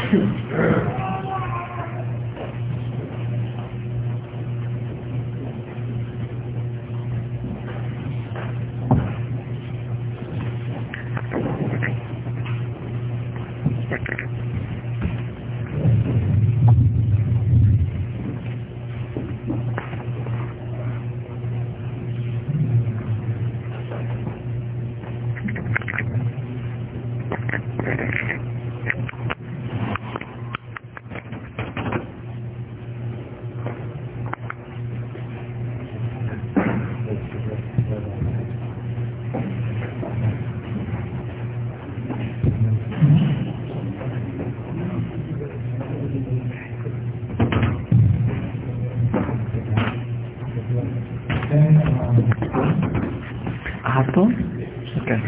عطوا شكرا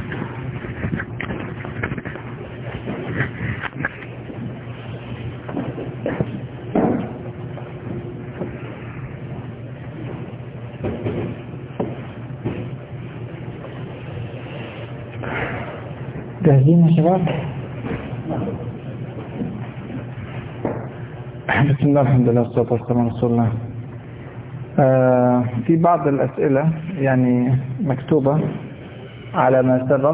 جاهزين يا شباب بسم الله الحمد لله والصلاة والسلام على رسول الله آه في بعض الأسئلة يعني مكتوبة على ما سبق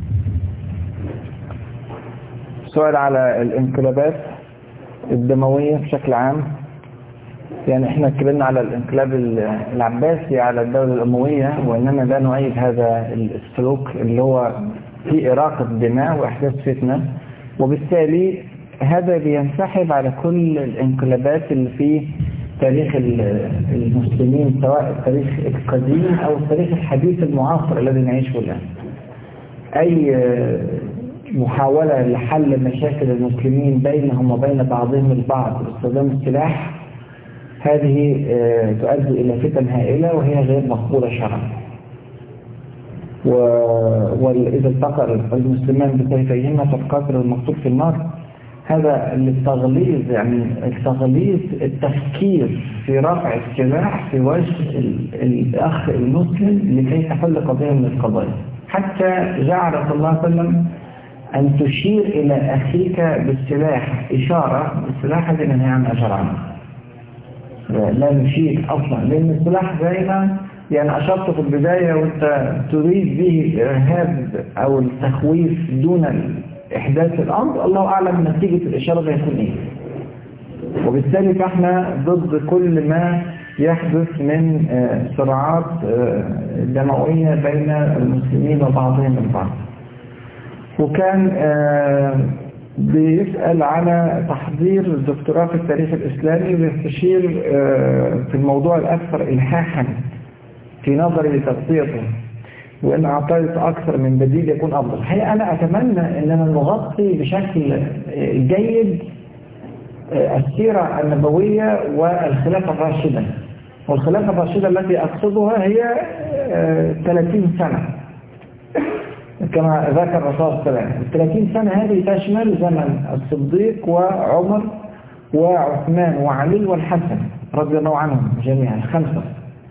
سؤال على الانقلابات الدموية بشكل عام يعني احنا اتكلمنا على الانقلاب العباسي على الدولة الأموية وإنما لا نؤيد هذا السلوك اللي هو في إراقة دماء وإحداث فتنة وبالتالي هذا بينسحب على كل الانقلابات اللي في تاريخ المسلمين سواء التاريخ القديم أو التاريخ الحديث المعاصر الذي نعيشه الآن أي محاولة لحل مشاكل المسلمين بينهم وبين بعضهم البعض باستخدام السلاح هذه تؤدي إلى فتن هائلة وهي غير مقبولة شرعا وإذا التقى المسلمان بسيفيهما فالقاتل المقتول في النار هذا للتغليظ يعني التغليظ التفكير في رفع السلاح في وجه الأخ المسلم لكي تحل قضية من القضايا حتى جعل صلى الله عليه وسلم أن تشير إلى أخيك بالسلاح إشارة بالسلاح هذه نهي عن أجر عنه لا نشير أصلا لأن السلاح زي ما يعني أشرت في البداية وأنت تريد به الإرهاب أو التخويف دون إحداث الأمر الله أعلم نتيجة الإشارة ده يكون إيه وبالتالي فإحنا ضد كل ما يحدث من صراعات دموية بين المسلمين وبعضهم البعض وكان بيسأل على تحضير الدكتوراه في التاريخ الإسلامي ويستشير في الموضوع الأكثر إلحاحا في نظري لتغطيته وإن أعطيت أكثر من بديل يكون أفضل الحقيقة أنا أتمنى أننا نغطي بشكل جيد السيرة النبوية والخلافة الراشدة والخلافة الراشدة التي أقصدها هي 30 سنة كما ذكر الرسول صلى الله عليه وسلم ال 30 سنة هذه تشمل زمن الصديق وعمر وعثمان وعلي والحسن رضي الله عنهم جميعا خمسة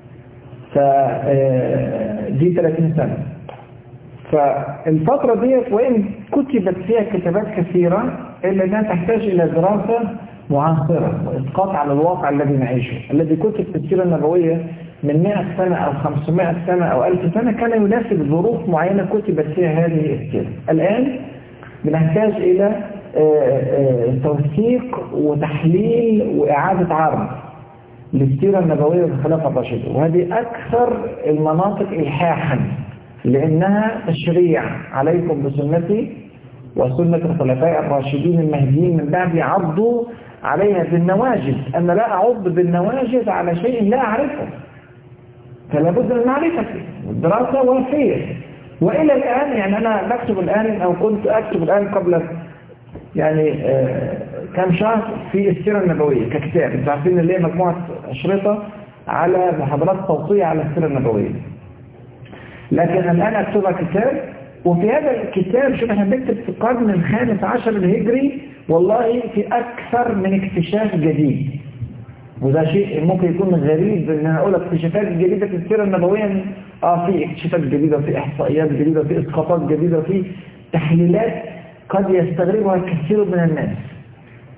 فدي 30 سنة فالفترة ديت وإن كتبت فيها كتابات كثيرة إلا أنها تحتاج إلى دراسة معاصرة وإسقاط على الواقع الذي نعيشه الذي كتب في السيرة النبوية من 100 سنة أو 500 سنة أو 1000 سنة كان يناسب ظروف معينة كتبت فيها هذه السيرة الآن بنحتاج إلى توثيق وتحليل وإعادة عرض للسيرة النبوية والخلافة الراشدة وهذه أكثر المناطق إلحاحا لأنها تشريع عليكم بسنتي وسنة الخلفاء الراشدين المهديين من بعد عضوا عليها بالنواجذ أنا لا أعض بالنواجذ على شيء لا أعرفه فلا بد من معرفته والدراسة وافية وإلى الآن يعني أنا بكتب الآن أو كنت أكتب الآن قبل يعني آه كم شهر في السيرة النبوية ككتاب انتوا عارفين اللي هي مجموعة أشرطة على محاضرات صوتية على السيرة النبوية لكن الآن أكتبها كتاب وفي هذا الكتاب شوف احنا بنكتب في القرن الخامس عشر الهجري والله في أكثر من اكتشاف جديد وده شيء ممكن يكون غريب ان انا اقول اكتشافات جديدة في السيرة النبوية اه في اكتشافات جديدة وفي احصائيات جديدة وفي اسقاطات جديدة وفي تحليلات قد يستغربها الكثير من الناس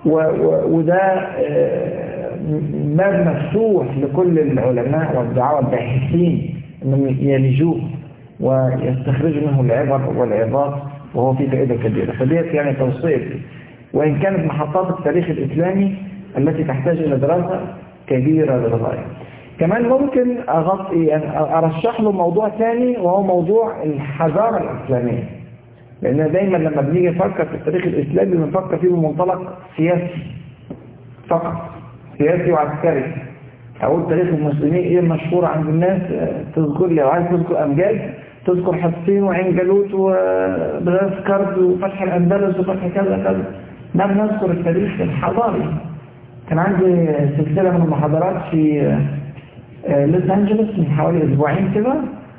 وده باب مفتوح لكل العلماء والدعاء والباحثين انهم يلجوه ويستخرجوا منه العبر والعظات وهو فيه فائدة كبيرة فديت يعني توصيف وإن كانت محطات التاريخ الإسلامي التي تحتاج إلى دراسة كبيرة للغاية كمان ممكن أغطي يعني أرشح له موضوع ثاني وهو موضوع الحضارة الإسلامية لأن دايما لما بنيجي نفكر في التاريخ الإسلامي بنفكر فيه بمنطلق سياسي فقط سياسي وعسكري أقول تاريخ المسلمين إيه المشهور عند الناس تذكر لي عايز تذكر أمجاد تذكر حسين وعين جالوت وبلاس كرد وفتح الأندلس وفتح كذا كذا ما بنذكر التاريخ الحضاري كان عندي سلسلة من المحاضرات في لوس أنجلوس من حوالي أسبوعين كده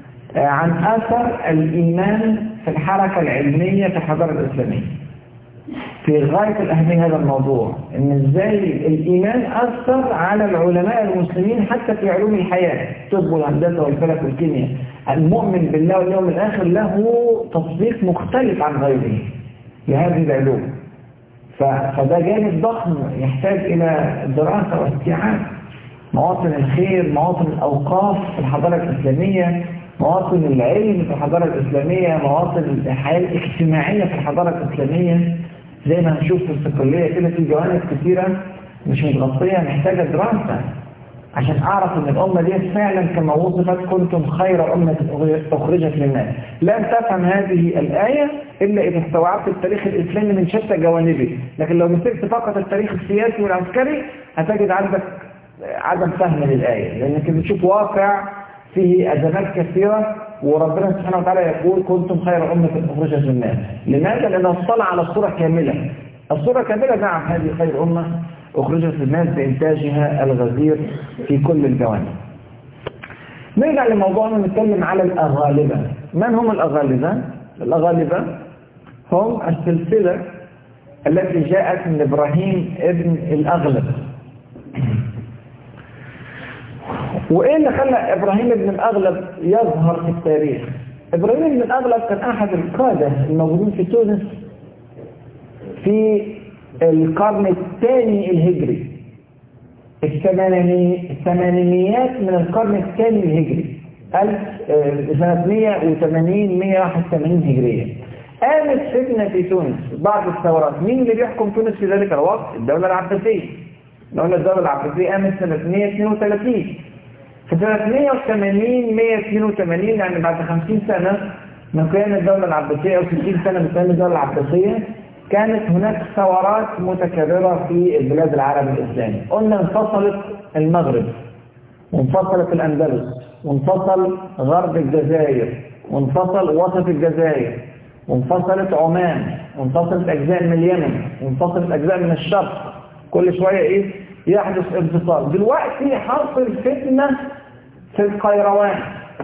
عن أثر الإيمان في الحركة العلمية في الحضارة الإسلامية في غاية الأهمية هذا الموضوع إن إزاي الإيمان أثر على العلماء المسلمين حتى في علوم الحياة الطب والهندسة والفلك والكيمياء المؤمن بالله واليوم الآخر له تصديق مختلف عن غيره لهذه العلوم فده جانب ضخم يحتاج إلى دراسة واستيعاب مواطن الخير مواطن الأوقاف في الحضارة الإسلامية مواطن العلم في الحضارة الإسلامية مواطن الحياة الاجتماعية في الحضارة الإسلامية زي ما هنشوف في الصقلية كده في جوانب كثيرة مش متغطية محتاجة دراسة عشان أعرف أن الأمة دي فعلا كما وصفت كنتم خير أمة أخرجت للناس لن تفهم هذه الآية إلا إذا استوعبت التاريخ الإسلامي من شتى جوانبه لكن لو مسكت فقط التاريخ السياسي والعسكري هتجد عندك عدم فهم للآية لأنك بتشوف واقع فيه أزمات كثيرة وربنا سبحانه وتعالى يقول كنتم خير أمة أخرجت للناس لماذا؟ لأنه اطلع على الصورة كاملة الصورة كاملة نعم هذه خير أمة أخرجت للناس بإنتاجها الغزير في كل الجوانب نرجع لموضوعنا نتكلم على الأغالبة من هم الأغالبة؟ الأغالبة هم السلسلة التي جاءت من إبراهيم ابن الأغلب وإيه اللي خلى إبراهيم ابن الأغلب يظهر في التاريخ إبراهيم ابن الأغلب كان أحد القادة الموجودين في تونس في القرن الثاني الهجري الثمانينيات من القرن الثاني الهجري سنة 180 181 هجرية قامت فتنة في تونس بعض الثورات مين اللي بيحكم تونس في ذلك الوقت؟ الدولة العباسية قلنا الدولة العباسية قامت سنة 132 في سنة 180 182 يعني بعد 50 سنة من قيام الدولة العباسية أو 60 سنة من قيام الدولة العباسية كانت هناك ثورات متكررة في البلاد العرب الإسلامي قلنا انفصلت المغرب وانفصلت الأندلس وانفصل غرب الجزائر وانفصل وسط الجزائر وانفصلت عمان وانفصلت أجزاء من اليمن وانفصلت أجزاء من الشرق كل شوية إيه يحدث انفصال دلوقتي حصل فتنة في القيروان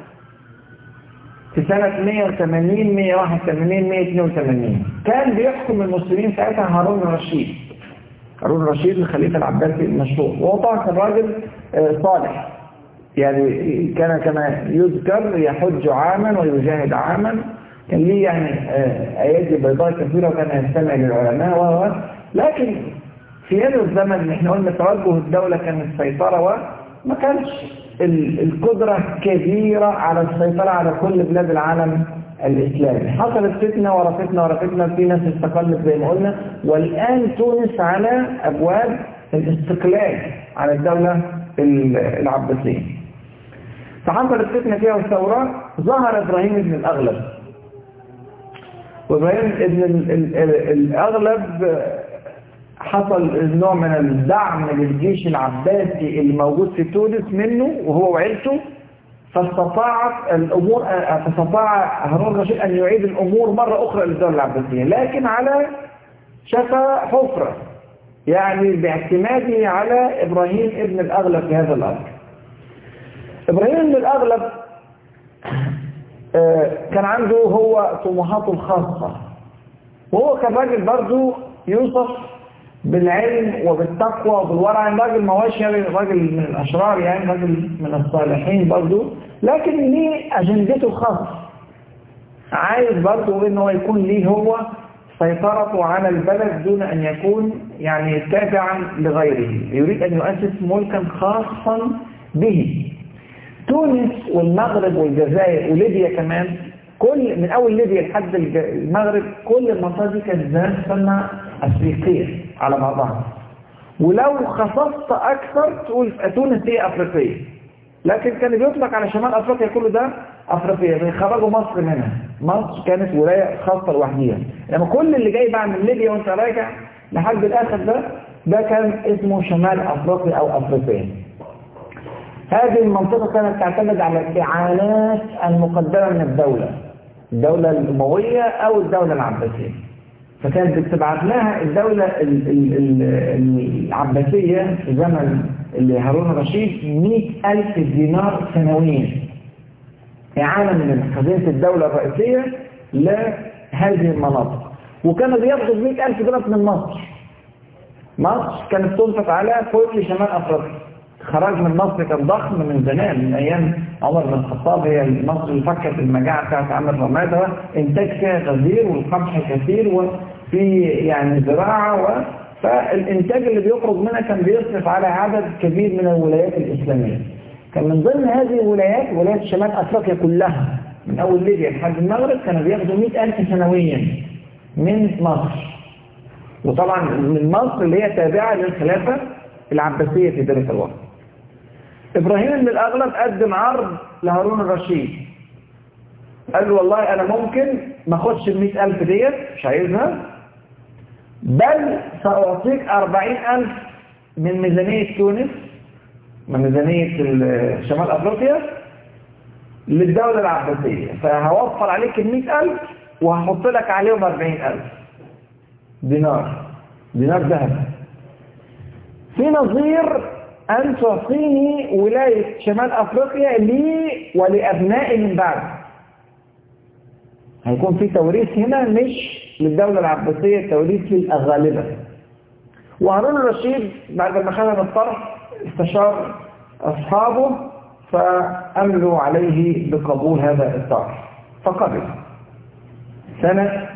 في سنة 180 181 182 كان بيحكم المسلمين ساعتها هارون الرشيد هارون الرشيد الخليفة العباسي المشهور وهو طبعا كان راجل صالح يعني كان كما يذكر يحج عاما ويجاهد عاما كان ليه يعني ايادي بيضاء كثيرة وكان يستمع للعلماء و لكن في هذا الزمن اللي احنا قلنا توجه الدولة كان السيطرة وما كانش القدرة كبيرة على السيطرة على كل بلاد العالم الإسلامي حصلت فتنة ورا فتنة ورا فتنة في ناس استقلت زي ما قلنا والآن تونس على أبواب الاستقلال على الدولة العباسية فحصلت فتنة فيها والثورات ظهر إبراهيم بن الأغلب وإبراهيم بن الأغلب حصل نوع من الدعم للجيش العباسي اللي موجود في تونس منه وهو وعيلته فاستطاعت الأمور فاستطاع هارون الرشيد أن يعيد الأمور مرة أخرى للدولة العباسية لكن على شفا حفرة يعني باعتماده على إبراهيم ابن الأغلب في هذا الأمر إبراهيم ابن الأغلب كان عنده هو طموحاته الخاصة وهو كان راجل برضه يوصف بالعلم وبالتقوى وبالورع يعني راجل ما هوش راجل من الأشرار يعني راجل من الصالحين برضه لكن ليه أجندته الخاصة عايز برضه ان هو يكون ليه هو سيطرته على البلد دون أن يكون يعني تابعا لغيره يريد أن يؤسس ملكا خاصا به تونس والمغرب والجزائر وليبيا كمان كل من أول ليبيا لحد المغرب كل المنطقة دي كانت زمان تسمى أفريقية على بعضها ولو خصصت أكثر تقول تونس هي أفريقية لكن كان بيطلق على شمال أفريقيا كله ده أفريقيا بيخرجوا مصر منها مصر كانت ولاية خاصة لوحدها لما كل اللي جاي بقى من ليبيا وانت راجع لحد الآخر ده ده كان اسمه شمال أفريقيا أو أفريقيا هذه المنطقة كانت تعتمد على الإعانات المقدمة من الدولة الدولة الأموية أو الدولة العباسية فكانت بتبعت لها الدولة العباسية في زمن اللي هارون الرشيد 100000 دينار سنويا إعانة من خزينة الدولة الرئيسية لهذه المناطق وكانوا بياخدوا 100000 دينار من مصر مصر كانت تنفق على كل شمال أفريقيا خرج من مصر كان ضخم من زمان من أيام عمر بن الخطاب هي مصر اللي فكت المجاعة بتاعت عامر رمادة إنتاج فيها غزير والقمح كثير وفي يعني زراعة و فالإنتاج اللي بيخرج منها كان بيصرف على عدد كبير من الولايات الإسلامية كان من ضمن هذه الولايات ولايات شمال أفريقيا كلها من أول ليبيا لحد المغرب كانوا بياخدوا 100000 سنويا من مصر وطبعا من مصر اللي هي تابعة للخلافة العباسية في ذلك الوقت إبراهيم بن الأغلب قدم عرض لهارون الرشيد قال له والله أنا ممكن ما أخدش ال ألف ديت مش عايزها بل سأعطيك أربعين ألف من ميزانية تونس من ميزانية شمال أفريقيا للدولة العباسية فهوفر عليك المئة ألف وهحط لك عليهم أربعين ألف دينار دينار ذهب في نظير أن تعطيني ولاية شمال أفريقيا لي ولأبنائي من بعد هيكون في توريث هنا مش للدولة العباسية توريث للأغالبة وهارون الرشيد بعد ما خدم الطرح استشار أصحابه فأملوا عليه بقبول هذا الطرح فقبل سنة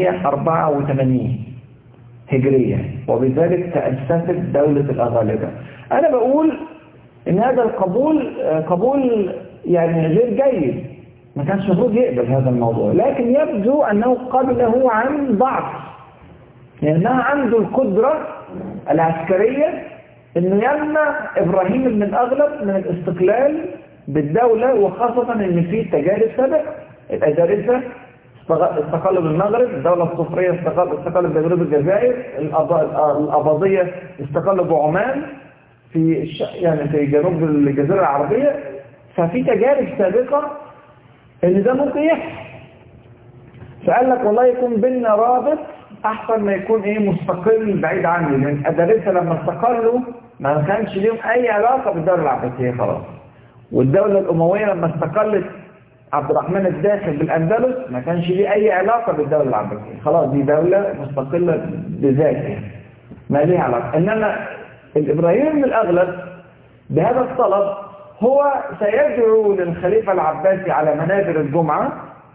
184 هجرية وبذلك تأسست دولة الأغالبة أنا بقول إن هذا القبول قبول يعني غير جيد ما كانش المفروض يقبل هذا الموضوع لكن يبدو أنه قبله عن ضعف لأنها عنده القدرة العسكرية أنه يمنع إبراهيم بن الأغلب من الاستقلال بالدولة وخاصة أن في تجارب سابقة الأجارسة استقلوا بالمغرب الدولة الصفرية استقلت بجنوب الجزائر الأباضية استقلوا بعمان في الش... يعني في جنوب الجزيرة العربية ففي تجارب سابقة ان ده ممكن يحصل فقال لك والله يكون بيننا رابط احسن ما يكون ايه مستقل بعيد عني لان ادارتها لما استقلوا ما كانش ليهم اي علاقة بالدولة العباسية خلاص والدولة الاموية لما استقلت عبد الرحمن الداخل بالاندلس ما كانش ليه اي علاقة بالدولة العباسية خلاص دي دولة مستقلة بذاتها ما ليها علاقة انما الإبراهيم الأغلب بهذا الطلب هو سيدعو للخليفة العباسي على منابر الجمعة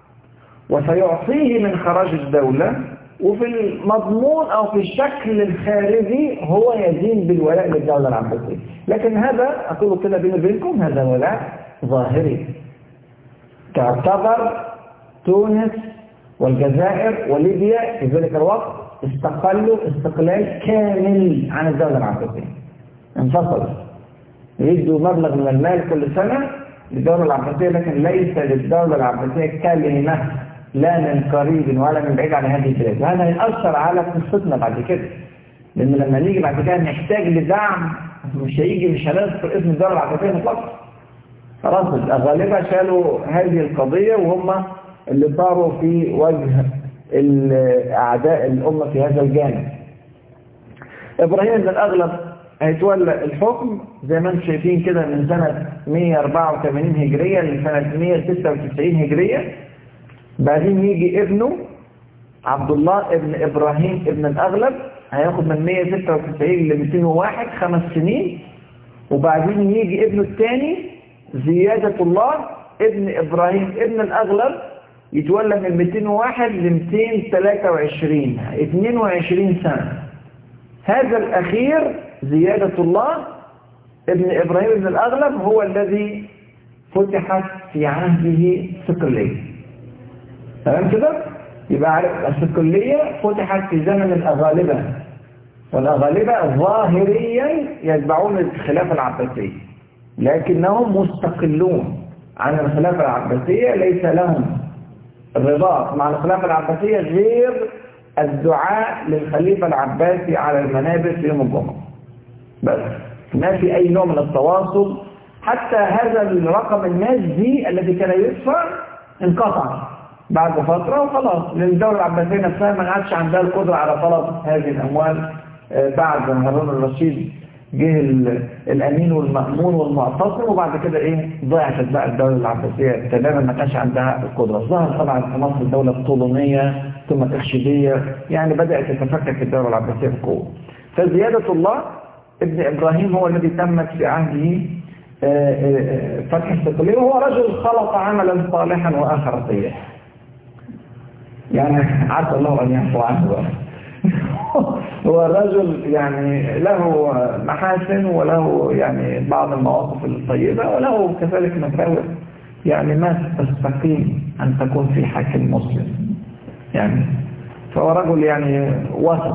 وسيعطيه من خراج الدولة وفي المضمون أو في الشكل الخارجي هو يزين بالولاء للدولة العباسية لكن هذا أقول كده بيني وبينكم هذا ولاء ظاهري تعتبر تونس والجزائر وليبيا في ذلك الوقت استقلوا استقلال كامل عن الدولة العباسية انفصلوا يدوا مبلغ من المال كل سنة للدولة العباسية لكن ليس للدولة العباسية كلمة لا من قريب ولا من بعيد عن هذه البلاد وهذا هيأثر على قصتنا بعد كده لأن لما نيجي بعد كده نحتاج لدعم مش هيجي مش هنذكر اسم الدولة العباسية مطلقا خلاص غالبا شالوا هذه القضية وهم اللي صاروا في وجه أعداء الأمة في هذا الجانب إبراهيم بن الأغلب هيتولى الحكم زي ما انتم شايفين كده من سنة 184 هجرية لسنة 196 هجرية بعدين يجي ابنه عبد الله ابن إبراهيم ابن الأغلب هياخد من 196 ل 201 خمس سنين وبعدين يجي ابنه الثاني زيادة الله ابن إبراهيم ابن الأغلب يتولى من 201 ل 223 22 سنة هذا الأخير زيادة الله ابن إبراهيم بن الأغلب هو الذي فتحت في عهده صقلية تمام كده؟ يبقى عارف الصقلية فتحت في زمن الأغالبة والأغالبة ظاهريا يتبعون الخلافة العباسية لكنهم مستقلون عن الخلافة العباسية ليس لهم الرباط مع الخلافة العباسية غير الدعاء للخليفة العباسي على المنابر في يوم الجمعة بس ما في أي نوع من التواصل حتى هذا الرقم الناس دي الذي كان يدفع انقطع بعد فترة وخلاص لأن الدولة العباسية نفسها ما عادش عندها القدرة على طلب هذه الأموال بعد هارون الرشيد جه الأمين والمأمون والمعتصم وبعد كده إيه ضعفت بقى الدولة العباسية تماما ما كانش عندها القدرة ظهر طبعا في مصر الدولة الطولونية ثم التخشيدية يعني بدأت تتفكك الدولة العباسية بقوة فزيادة الله ابن إبراهيم هو الذي تمت في عهده فتح الصقلية وهو رجل خلق عملا صالحا وآخر سيئا يعني عسى الله أن يعفو عنه هو الرجل يعني له محاسن وله يعني بعض المواقف الطيبة وله كذلك مساوئ يعني ما تستقيم أن تكون في حاكم مسلم يعني فهو رجل يعني وسط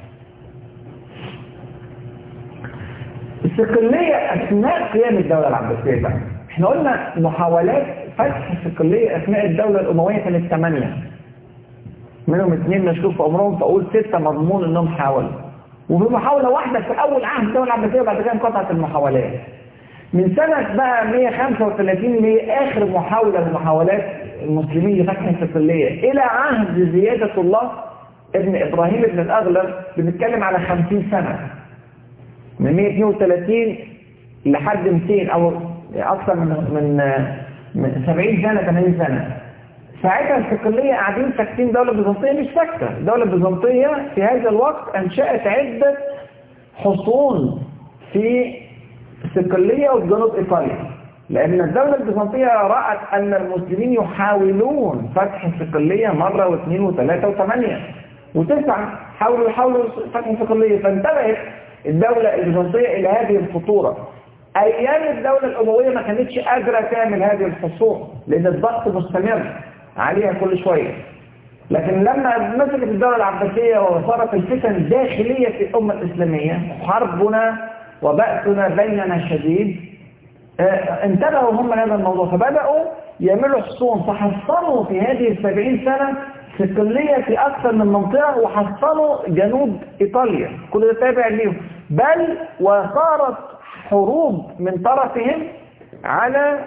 الصقلية أثناء قيام الدولة العباسية بقى احنا قلنا محاولات فتح الصقلية أثناء الدولة الأموية كانت ثمانية منهم اثنين مشكوك في عمرهم فأقول ستة مضمون انهم حاولوا وفي محاولة واحدة في أول عهد الدولة العباسية وبعد كده انقطعت المحاولات من سنة بقى 135 اللي هي آخر محاولة من محاولات المسلمين لفتح الصقلية إلى عهد زيادة الله ابن إبراهيم ابن الأغلب بنتكلم على 50 سنة من 132 لحد 200 أو أكثر من من 70 سنة 80 سنة ساعتها الصقلية قاعدين ساكتين دولة بيزنطية مش ساكتة الدولة البيزنطية في هذا الوقت أنشأت عدة حصون في الصقلية وفي جنوب إيطاليا لأن الدولة البيزنطية رأت أن المسلمين يحاولون فتح الصقلية مرة واثنين وثلاثة وثمانية وتسعة حاولوا يحاولوا فتح الصقلية فانتبهت الدولة البيزنطية إلى هذه الخطورة أيام الدولة الأموية ما كانتش قادرة تعمل هذه الحصون لأن الضغط مستمر عليها كل شوية لكن لما مسكت الدولة العباسية وصارت الفتن الداخلية في الأمة الإسلامية حربنا وبأسنا بيننا شديد انتبهوا هم لهذا الموضوع فبدأوا يعملوا حصون فحصنوا في هذه السبعين سنة صقلية في أكثر من منطقة وحصنوا جنوب إيطاليا كل ده تابع ليهم بل وصارت حروب من طرفهم على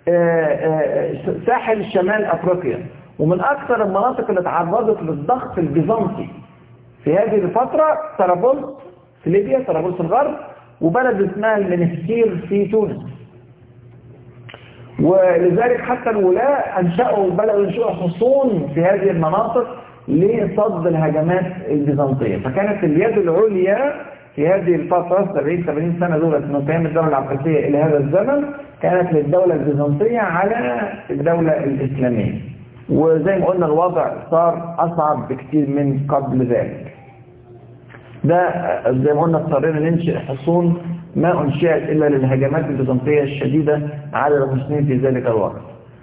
ساحل شمال أفريقيا ومن أكثر المناطق اللي تعرضت للضغط البيزنطي في هذه الفترة طرابلس في ليبيا طرابلس الغرب وبلد اسمها المنستير في تونس ولذلك حتى الولاة أنشأوا بدأوا ينشئوا حصون في هذه المناطق لصد الهجمات البيزنطية فكانت اليد العليا في هذه الفترة 70 80 سنة دولت من قيام الدولة العباسية إلى هذا الزمن كانت للدولة البيزنطية على الدولة الإسلامية وزي ما قلنا الوضع صار أصعب بكثير من قبل ذلك ده زي ما قلنا اضطرينا ننشئ حصون ما أنشئت إلا للهجمات البيزنطية الشديدة على المسلمين في ذلك الوقت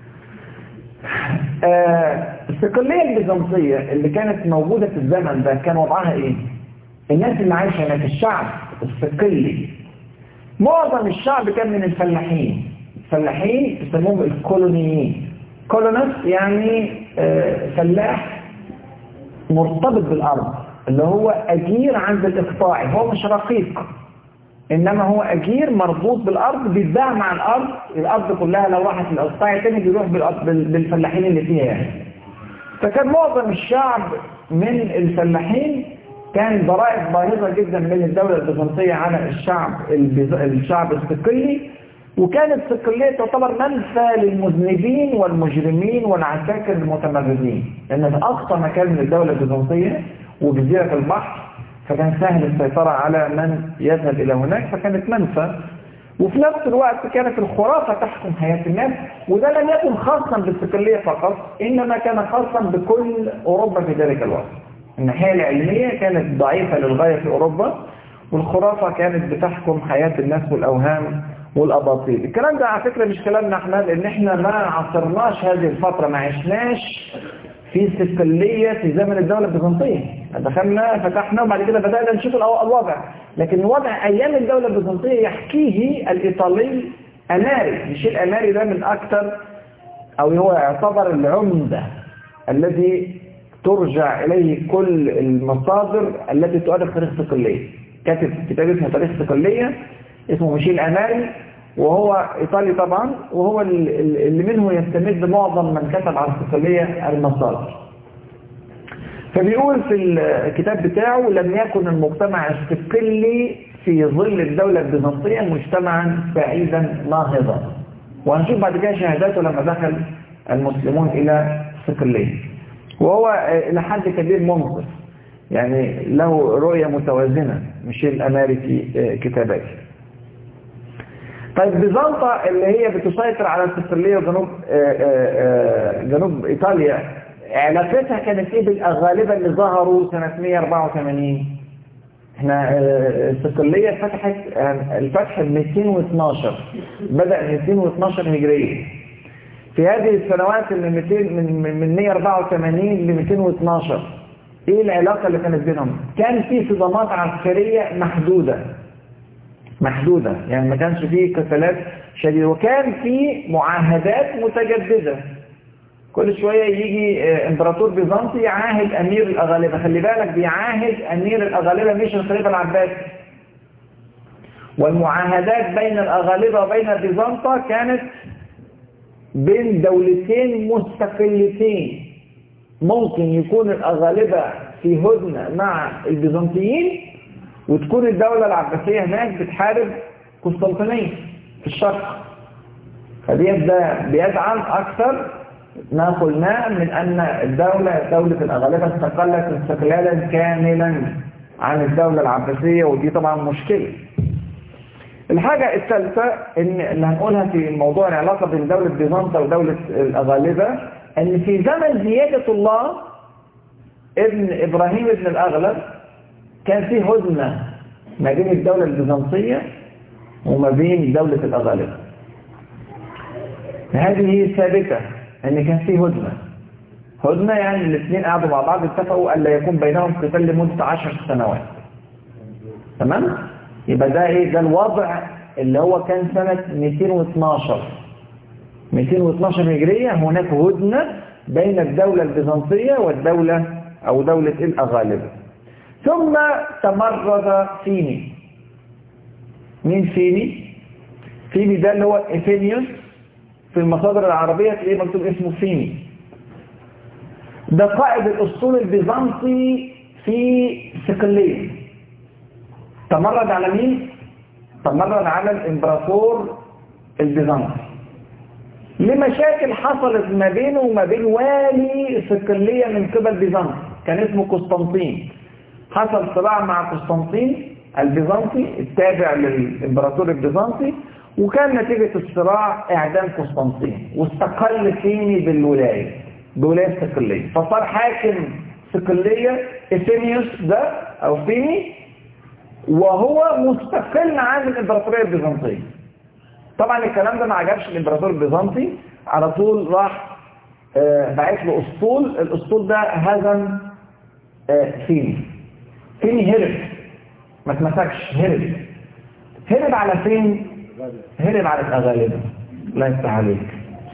آه الصقلية البيزنطية اللي كانت موجودة في الزمن ده كان وضعها إيه؟ الناس اللي عايشة هناك الشعب الصقلي معظم الشعب كان من الفلاحين الفلاحين يسموهم الكولونيين كولونس يعني آه فلاح مرتبط بالأرض اللي هو أجير عند الإقطاع هو مش رقيق إنما هو أجير مربوط بالأرض بيتباع مع الأرض الأرض كلها لو راحت للإقطاع تاني بيروح بالفلاحين اللي فيها يعني فكان معظم الشعب من الفلاحين كان ضرائب باهظة جدا من الدولة البيزنطية على الشعب الشعب الصقلي وكانت الصقلية تعتبر منفى للمذنبين والمجرمين والعساكر المتمردين لأن في أقصى مكان من الدولة البيزنطية وجزيرة البحر فكان سهل السيطرة على من يذهب إلى هناك فكانت منفى وفي نفس الوقت كانت الخرافة تحكم حياة الناس وده لم يكن خاصا بالصقلية فقط إنما كان خاصا بكل أوروبا في ذلك الوقت الناحية العلمية كانت ضعيفة للغاية في أوروبا والخرافة كانت بتحكم حياة الناس والأوهام والأباطيل الكلام ده على فكرة مش كلامنا احنا لأن احنا ما عصرناش هذه الفترة ما عشناش في استقلية في زمن الدولة البيزنطية دخلنا فتحنا وبعد كده بدأنا نشوف الوضع لكن الوضع أيام الدولة البيزنطية يحكيه الإيطالي أماري مش الأماري ده من أكثر أو هو يعتبر العمدة الذي ترجع إليه كل المصادر التي تؤرخ تاريخ استقلية كاتب كتاب اسمه تاريخ استقلية اسمه ميشيل أماري وهو إيطالي طبعا وهو اللي منه يستمد معظم من كتب عن الصقلية المصادر فبيقول في الكتاب بتاعه لم يكن المجتمع الصقلي في ظل الدولة البيزنطية مجتمعا سعيدا ناهضا وهنشوف بعد كده شهاداته لما دخل المسلمون إلى الصقلية وهو إلى حد كبير منصف يعني له رؤية متوازنة مش الأماري في كتاباته طيب بيزنطة اللي هي بتسيطر على الصقلية وجنوب جنوب إيطاليا علاقتها كانت ايه بالأغالبة اللي ظهروا سنة 184 احنا الصقلية فتحت الفتح 212 بدأ 212 هجرية في هذه السنوات اللي 200 من من 184 ل 212 ايه العلاقة اللي كانت بينهم كان في صدامات عسكرية محدودة محدودة يعني ما كانش فيه قتالات شديدة وكان في معاهدات متجددة كل شوية يجي امبراطور بيزنطي يعاهد امير الاغالبة خلي بالك بيعاهد امير الاغالبة مش الخليفة العباسي والمعاهدات بين الاغالبة وبين بيزنطة كانت بين دولتين مستقلتين ممكن يكون الاغالبة في هدنة مع البيزنطيين وتكون الدولة العباسية هناك بتحارب قسطنطينية في الشرق فديت ده بيدعم أكثر ما قلناه من أن الدولة دولة الأغالبة استقلت استقلالا كاملا عن الدولة العباسية ودي طبعا مشكلة الحاجة الثالثة إن اللي هنقولها في موضوع العلاقة بين دولة بيزنطة ودولة الأغالبة أن في زمن زيادة الله ابن إبراهيم ابن الأغلب كان في هدنة ما بين الدولة البيزنطية وما بين دولة الأغالبة هذه ثابتة أن كان في هدنة هدنة يعني الاثنين قعدوا مع بعض اتفقوا أن لا يكون بينهم قتال لمدة عشر سنوات تمام؟ يبقى ده ايه ده الوضع اللي هو كان سنة 212 212 هجرية هناك هدنة بين الدولة البيزنطية والدولة أو دولة الأغالبة ثم تمرد فيني مين فيني فيني ده اللي هو إفينيوس في المصادر العربية تلاقيه مكتوب اسمه فيني ده قائد الأسطول البيزنطي في صقلية تمرد على مين؟ تمرد على الإمبراطور البيزنطي لمشاكل حصلت ما بينه وما بين والي صقلية من قبل بيزنطي كان اسمه قسطنطين حصل صراع مع قسطنطين البيزنطي التابع للإمبراطور البيزنطي وكان نتيجة الصراع إعدام قسطنطين واستقل فيني بالولاية بولاية صقلية فصار حاكم صقلية إثينيوس ده أو فيني وهو مستقل عن الإمبراطورية البيزنطية طبعا الكلام ده ما عجبش الإمبراطور البيزنطي على طول راح آه بعت له أسطول الأسطول ده هزم آه فيني فيني هرب ما اتمسكش هرب هرب على فين هرب على الأغالبة لا يفتح عليك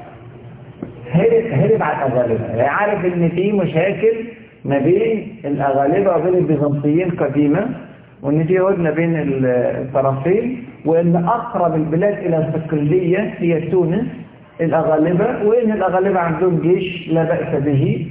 هرب, هرب على الأغالبة يعني عارف ان في مشاكل ما بين الأغالبة وبين البيزنطيين قديمة وان في هدنة بين الطرفين وان اقرب البلاد الى الصقلية هي تونس الأغالبة وان الأغالبة عندهم جيش لا بأس به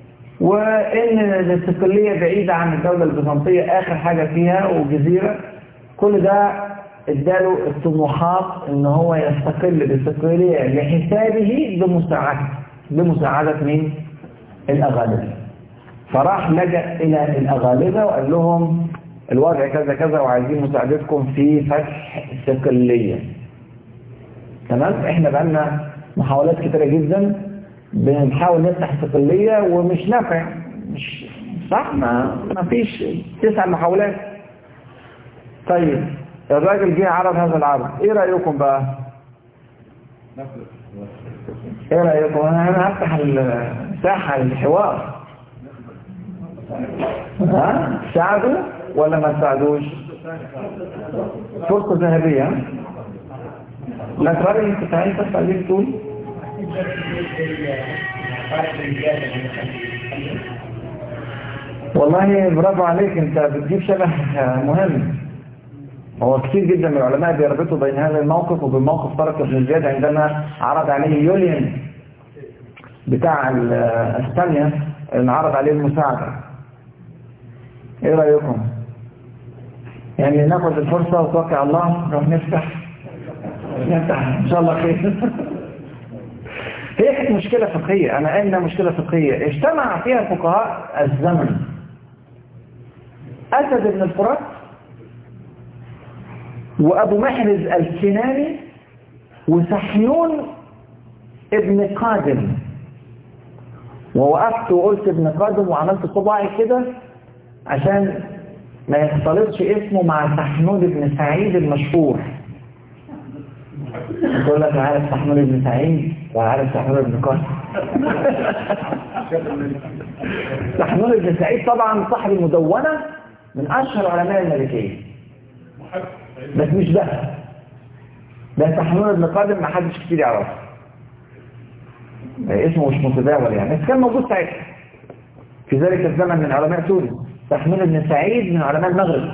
وان الصقلية بعيدة عن الدولة البيزنطية اخر حاجة فيها وجزيرة كل ده اداله الطموحات ان هو يستقل بالصقلية لحسابه بمساعدة بمساعدة من الأغالبة فراح لجأ إلى الأغالبة وقال لهم الوضع كذا كذا وعايزين مساعدتكم في فتح صقلية تمام احنا بقالنا محاولات كتيرة جدا بنحاول نفتح صقلية ومش نافع مش صح ما ما فيش تسع محاولات طيب الراجل جه عرض هذا العرض ايه رأيكم بقى ايه رأيكم انا هفتح الساحة الحوار ها ساعدوا ولا ما ساعدوش فرصة ذهبية لا ترى انت تعالي بس عايزين تقول والله برافو عليك انت بتجيب شبه مهم هو كثير جدا من العلماء بيربطوا بين هذا الموقف وبين موقف طارق بن زياد عندما عرض عليه يوليان بتاع اسبانيا اللي عرض عليه المساعدة ايه رأيكم يعني ناخد الفرصة وتوكل على الله نروح نفتح نفتح ان شاء الله خير هي كانت مشكلة فقهية انا قلنا مشكلة فقهية اجتمع فيها فقهاء الزمن اسد بن الفرات وابو محرز الكناني وسحيون ابن قادم ووقفت وقلت ابن قادم وعملت صباعي كده عشان ما يختلطش اسمه مع سحنون بن سعيد المشهور تقول لك عارف سحنون بن سعيد وعارف سحنون بن قاسم سحنون بن سعيد طبعا صاحب المدونة من أشهر علماء الملكية بس مش ده ده سحنون بن قادم ما حدش كتير يعرفه اسمه مش متداول يعني بس كان موجود ساعتها في ذلك الزمن من علماء تونس سحنون بن سعيد من علماء المغرب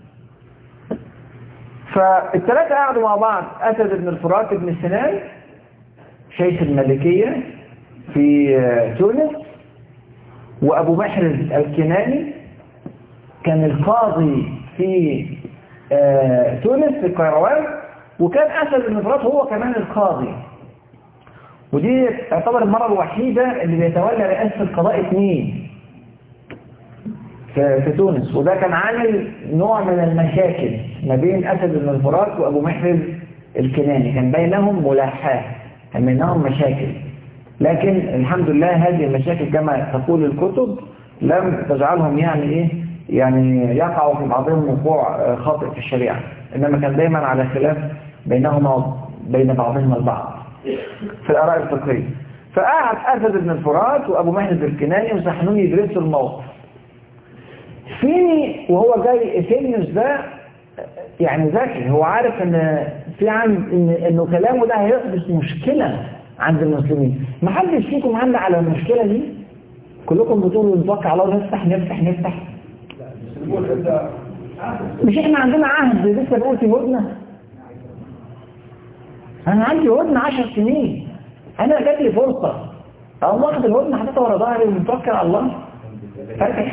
فالثلاثة قعدوا مع بعض أسد بن الفرات بن سنان شيخ الملكية في تونس وأبو محرز الكناني كان القاضي في تونس في القيروان وكان أسد بن الفرات هو كمان القاضي ودي تعتبر المرة الوحيدة اللي بيتولى رئاسة القضاء اثنين في, في تونس وده كان عامل نوع من المشاكل ما بين أسد بن الفرات وأبو محرز الكناني كان بينهم ملاحاة كان بينهم مشاكل لكن الحمد لله هذه المشاكل كما تقول الكتب لم تجعلهم يعني ايه يعني يقعوا في بعضهم وقوع خاطئ في الشريعة إنما كان دايما على خلاف بينهما بين بعضهما البعض في الآراء الفقهية فقعد أسد بن الفرات وأبو محمد الكناني وسحنون يدرسوا الموقف فيني وهو جاي إثينيوس ده يعني ذكي هو عارف ان في عن إن انه كلامه ده هيحدث مشكلة عند المسلمين ما حدش فيكم عند على المشكلة دي كلكم بتقولوا نتوقع على الله نفتح نفتح نفتح مش احنا عندنا عهد لسه بقول في هدنة انا عندي هدنة عشر سنين انا جات لي فرصة اقوم واخد الهدنة حطيتها ورا ظهري ومتوكل على الله فاتح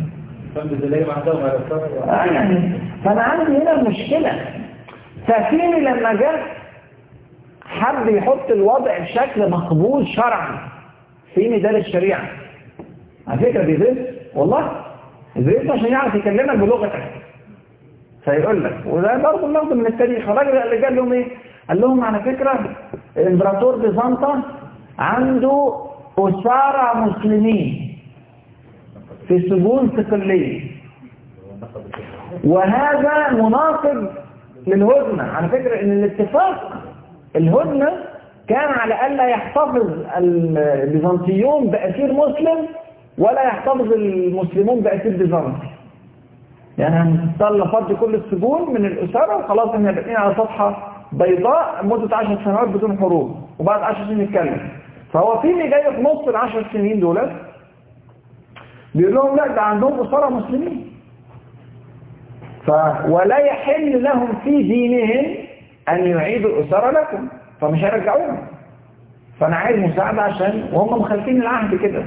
يعني فانا عندي هنا مشكلة ففيني لما جاء حب يحط الوضع بشكل مقبول شرعا فيني ده للشريعة على فكرة بيدرس والله يدرس عشان يعرف يكلمك بلغتك فيقول لك وده برضه بناخده من التاريخ الراجل اللي قال لهم ايه قال لهم على فكرة الامبراطور بيزنطة عنده أسارة مسلمين في سجون صقلية وهذا مناقض للهدنة على فكرة ان الاتفاق الهدنة كان على ألا يحتفظ البيزنطيون بأسير مسلم ولا يحتفظ المسلمون بأسير بيزنطي يعني هنطلع فضي كل السجون من الأسارة وخلاص احنا باقيين على صفحة بيضاء مدة 10 سنوات بدون حروب وبعد 10 سنين نتكلم فهو في اللي جاي في نص ال 10 سنين دول بيقول لهم لا ده عندهم أسرة مسلمين ف ولا يحل لهم في دينهم أن يعيدوا الأسرة لكم فمش هيرجعوهم فأنا عايز مساعدة عشان وهم مخالفين العهد كده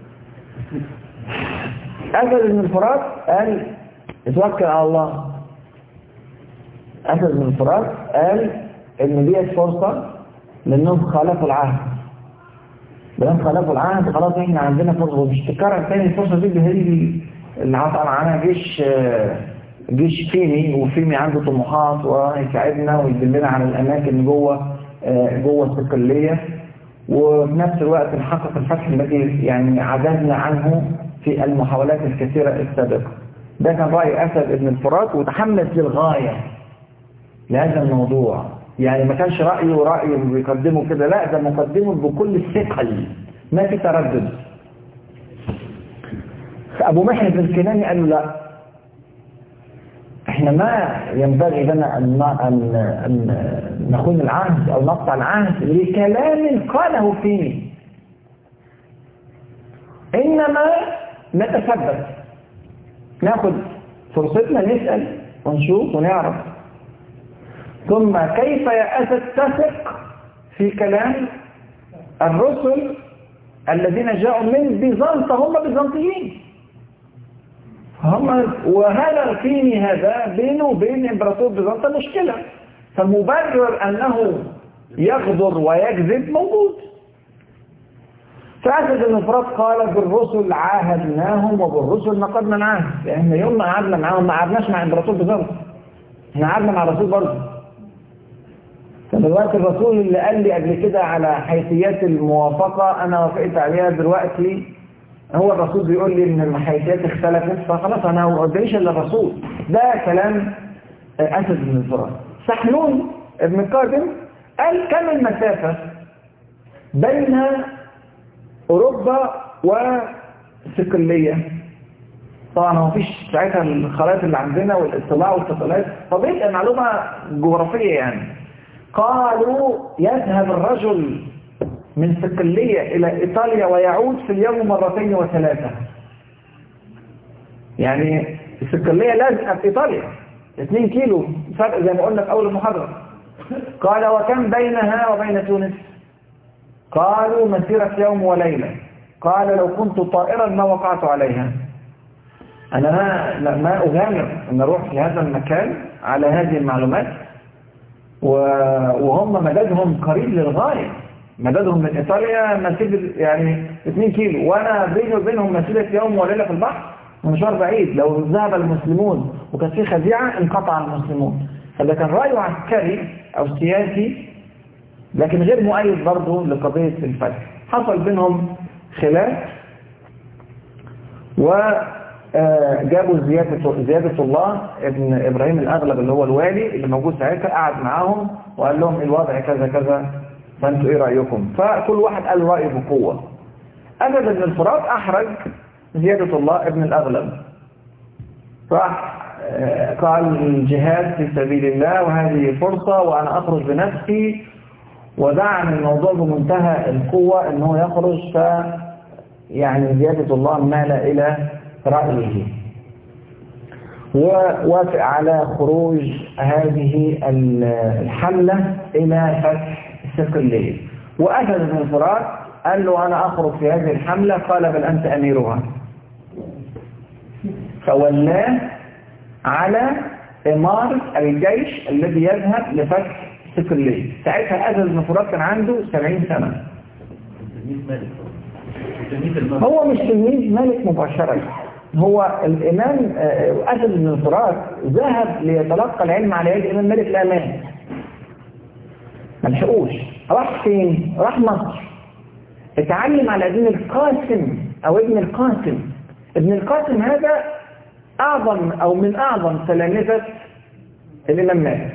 أسد بن الفرات قال اتوكل على الله أسد بن الفرات قال إن ديت فرصة لأنهم خالفوا العهد بلان خالفوا العهد خلاص احنا عندنا فرصة ومش تكرر تاني الفرصة دي اللي هي اللي عطل عنها جيش جيش فيني وفيني عنده طموحات ويساعدنا ويدلنا على الأماكن جوه جوه الصقلية وفي نفس الوقت نحقق الفتح الذي يعني عجزنا عنه في المحاولات الكثيرة السابقة ده كان رأي أسد ابن الفرات وتحمس للغاية لهذا الموضوع يعني ما كانش رأيه رأي بيقدمه كده لا ده مقدمه بكل الثقل ما في تردد فأبو محمد الكناني قال له لا احنا ما ينبغي لنا أن, أن, أن نخون العهد أو نقطع العهد لكلام قاله فيه إنما نتثبت ناخد فرصتنا نسأل ونشوف ونعرف ثم كيف يا أسد تثق في كلام الرسل الذين جاءوا من بيزنطة هم بيزنطيين هم وهذا الكيني هذا بينه وبين امبراطور بيزنطة مشكلة فمبرر أنه يغدر ويكذب موجود فأسد المفرد قال بالرسل عاهدناهم وبالرسل نقضنا العهد لأن يوم ما قعدنا معاهم ما قعدناش مع امبراطور بيزنطة احنا قعدنا مع الرسول برضه فدلوقتي الرسول اللي قال لي قبل كده على حيثيات الموافقة أنا وافقت عليها دلوقتي هو الرسول بيقول لي إن الحيثيات اختلفت فخلاص أنا ما قداميش إلا الرسول ده كلام أسد بن الفرات سحنون ابن القاسم قال كم المسافة بين أوروبا وصقلية طبعا ما فيش ساعتها الخرائط اللي عندنا والاطلاع والاتصالات فبيبقى معلومة جغرافية يعني قالوا يذهب الرجل من صقلية إلى إيطاليا ويعود في اليوم مرتين وثلاثة يعني الصقلية لازقة في إيطاليا 2 كيلو فرق زي ما قلنا في أول المحاضرة قال وكم بينها وبين تونس قالوا مسيرة يوم وليلة قال لو كنت طائرا ما وقعت عليها أنا ما, ما أغامر أن أروح في هذا المكان على هذه المعلومات وهم مددهم قريب للغاية مددهم من إيطاليا مسيرة يعني 2 كيلو وأنا بيني وبينهم مسيرة يوم وليلة في البحر ومشوار بعيد لو ذهب المسلمون وكانت في خزيعة انقطع المسلمون فده كان رأيه عسكري أو سياسي لكن غير مؤيد برضه لقضية الفتح حصل بينهم خلاف وجابوا زيادة, زيادة الله ابن إبراهيم الأغلب اللي هو الوالي اللي موجود ساعتها قعد معاهم وقال لهم الوضع كذا كذا فانتوا ايه رأيكم فكل واحد قال رأيه بقوة أسد بن الفرات أحرج زيادة الله ابن الأغلب راح قال الجهاد في سبيل الله وهذه فرصة وأنا أخرج بنفسي ودعم الموضوع بمنتهى القوة أنه يخرج ف يعني زيادة الله مال إلى رأيه ووافق على خروج هذه الحملة إلى فتح الصقلية وأسد بن الفرات قال له أنا أخرج في هذه الحملة قال بل أنت أميرها فولاه على إمارة الجيش الذي يذهب لفتح الصقلية ساعتها أسد بن الفرات كان عنده 70 سنة هو مش تلميذ مالك مباشرة هو الإمام أسد بن الفرات ذهب ليتلقى العلم على يد الإمام مالك لا مات ما لحقوش راح فين؟ راح مصر اتعلم على ابن القاسم أو ابن القاسم ابن القاسم هذا أعظم أو من أعظم تلامذة الإمام مالك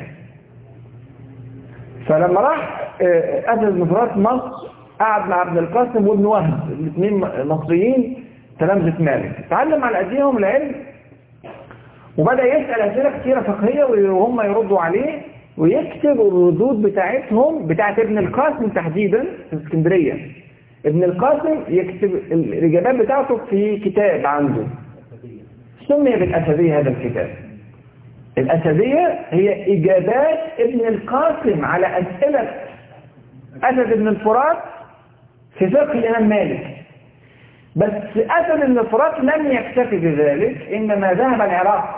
فلما راح أسد بن فرات مصر قعد مع ابن القاسم وابن وهب الاثنين مصريين تلامذة مالك تعلم على أيديهم العلم وبدأ يسأل أسئلة كثيرة فقهية وهم يردوا عليه ويكتب الردود بتاعتهم بتاعت ابن القاسم تحديدا في اسكندرية ابن القاسم يكتب الإجابات بتاعته في كتاب عنده سمي بالأسدية هذا الكتاب الأسدية هي إجابات ابن القاسم على أسئلة أسد بن الفرات في فقه الإمام مالك بس أسد بن الفرات لم يكتفي بذلك إنما ذهب العراق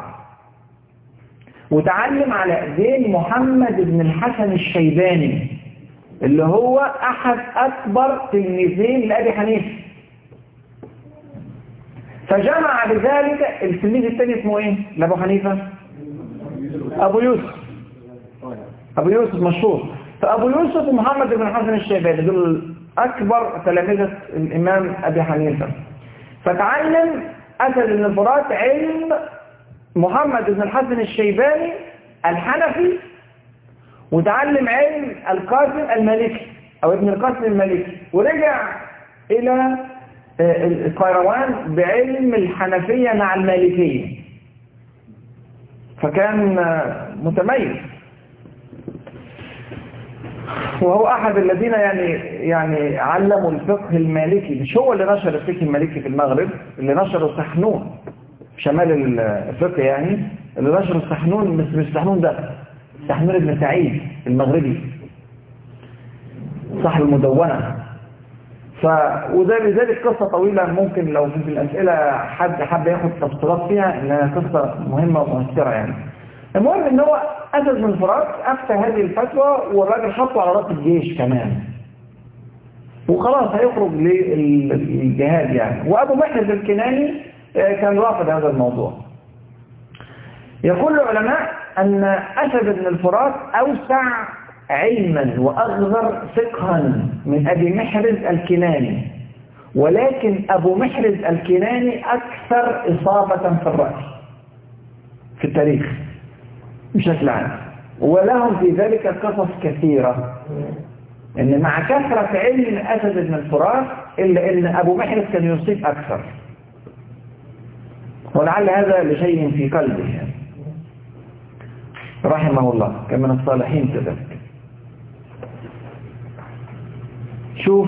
وتعلم على ايدين محمد بن الحسن الشيباني اللي هو أحد أكبر تلميذين لأبي حنيفه فجمع بذلك التلميذ الثاني اسمه ايه لأبو حنيفة أبو يوسف أبو يوسف مشهور فأبو يوسف ومحمد بن حسن الشيباني دول أكبر تلامذة الإمام أبي حنيفة فتعلم أسد بن الفرات علم محمد بن الحسن الشيباني الحنفي وتعلم علم القاسم المالكي أو ابن القاسم المالكي ورجع إلى القيروان بعلم الحنفية مع المالكية فكان متميز وهو أحد الذين يعني يعني علموا الفقه المالكي مش هو اللي نشر الفقه المالكي في المغرب اللي نشره سحنون شمال الفقه يعني اللي نشره سحنون مش مش سحنون ده سحنون بن سعيد المغربي صاحب المدونة ف وده لذلك قصة طويلة ممكن لو في الأسئلة حد حب ياخد تفصيلات فيها إنها قصة مهمة ومؤثرة يعني المهم إن هو أسد بن فرات أفتى هذه الفتوى والراجل حطه على رأس الجيش كمان وخلاص هيخرج للجهاد يعني وأبو محرز الكناني كان رافض هذا الموضوع يقول العلماء أن أسد بن الفرات أوسع علما وأغذر فقها من أبي محرز الكناني ولكن أبو محرز الكناني أكثر إصابة في الرأس في التاريخ بشكل عام ولهم في ذلك قصص كثيرة إن مع كثرة علم أسد بن الفرات إلا إن أبو محرز كان يصيب أكثر ولعل هذا لشيء في قلبه يعني. رحمه الله كان من الصالحين كذلك شوف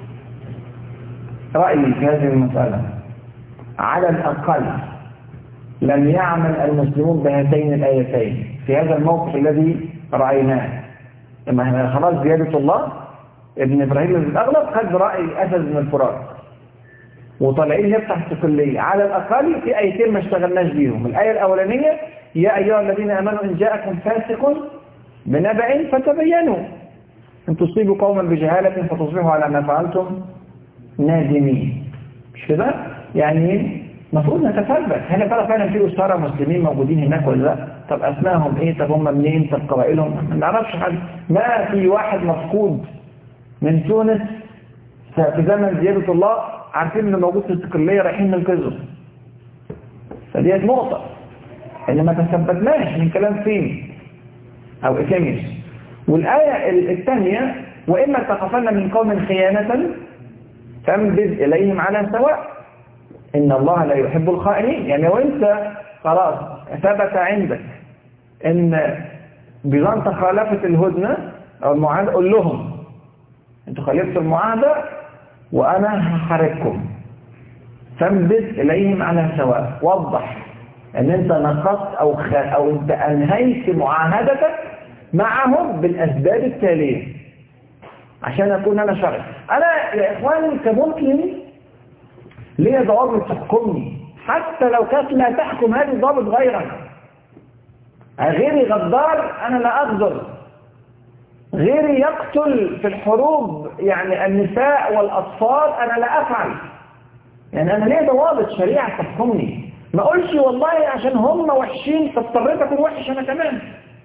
رأيي في هذه المسألة على الأقل لم يعمل المسلمون بهاتين الآيتين في هذا الموقف الذي رأيناه لما احنا خلاص زيادة الله ابن إبراهيم الأغلب خد رأي أسد بن الفرات وطالعين نفتح الكلية على الأقل في آيتين ما اشتغلناش بيهم الآية الأولانية يا أيها الذين آمنوا إن جاءكم فاسق بنبأ فتبينوا أن تصيبوا قوما بجهالة فتصبحوا على ما فعلتم نادمين مش كده؟ يعني المفروض نتثبت هل ترى فعلا في أسرة مسلمين موجودين هناك ولا لا؟ طب أسمائهم إيه؟ طب هم منين؟ طب قبائلهم؟ ما نعرفش حاجة ما في واحد مفقود من تونس في زمن زيادة الله عارفين انه موجود في السكرية رايحين ننقذه فديت نقطة ان ما تثبتناش من كلام فين او اكيميس والآية الثانية وإما تخافن من قوم خيانة فانبذ إليهم على سواء إن الله لا يحب الخائنين يعني وانت خلاص ثبت عندك ان بيزنطة خالفت الهدنة أو المعاهدة قول لهم انتوا خالفتوا المعاهدة وأنا هحاربكم فانبذ إليهم على سواء وضح ان انت نقصت او خ... او انت انهيت معاهدتك معهم بالاسباب التاليه عشان اكون انا شرعي انا يا اخواني كمسلم ليه ضوابط تحكمني حتى لو كانت لا تحكم هذه الضابط غيرك غيري غدار انا لا اغدر غيري يقتل في الحروب يعني النساء والاطفال انا لا افعل يعني انا ليه ضوابط شريعه تحكمني ما اقولش والله عشان هم وحشين فاضطريت اكون وحش انا كمان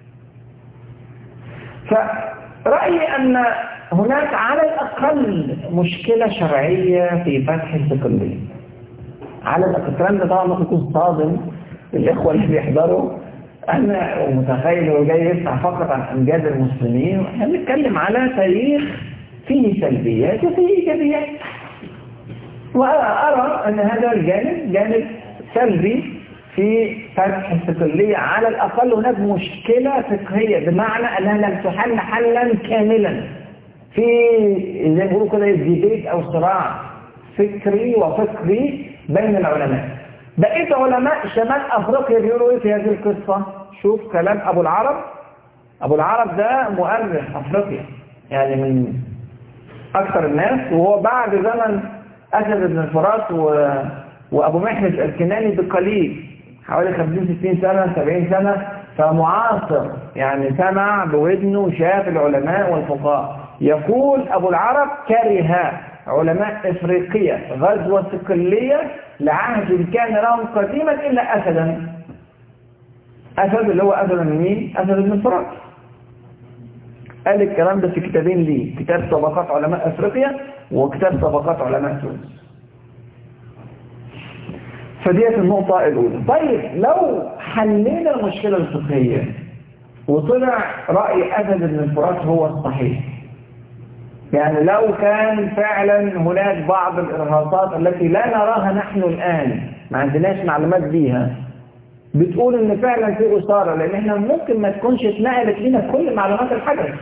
فرأيي ان هناك على الاقل مشكلة شرعية في فتح السكندري على الاقل الكلام ده طبعا ممكن يكون صادم الاخوة اللي بيحضروا انا متخيل هو جاي يفتح فقط عن امجاد المسلمين احنا بنتكلم على تاريخ فيه سلبيات وفيه ايجابيات وارى ان هذا الجانب جانب سلبي في فتح الصقلية على الأقل هناك مشكلة فقهية بمعنى أنها لم تحل حلا كاملا في زي ما بيقولوا كده ديبيت أو صراع فكري وفقهي بين العلماء بقيت علماء شمال أفريقيا بيقولوا إيه في هذه القصة شوف كلام أبو العرب أبو العرب ده مؤرخ أفريقيا يعني من أكثر الناس وهو بعد زمن أسد بن الفرات و وأبو محمد الكناني بقليل حوالي 50-60 سنة 70 سنة فمعاصر يعني سمع بودنه شاف العلماء والفقهاء يقول أبو العرب كره علماء إفريقية غزوة صقلية لعهد كان لهم قديما إلا أسدا أسد اللي هو أسد من مين؟ أسد بن الفرات قال الكلام ده في كتابين ليه كتاب طبقات علماء أفريقيا وكتاب طبقات علماء تونس فديت النقطة الأولى طيب لو حلينا المشكلة الفقهية وطلع رأي أسد بن الفرات هو الصحيح يعني لو كان فعلا هناك بعض الإرهاصات التي لا نراها نحن الآن ما عندناش معلومات بيها بتقول ان فعلا في أسارة لان احنا ممكن ما تكونش اتنقلت لنا كل معلومات الحدث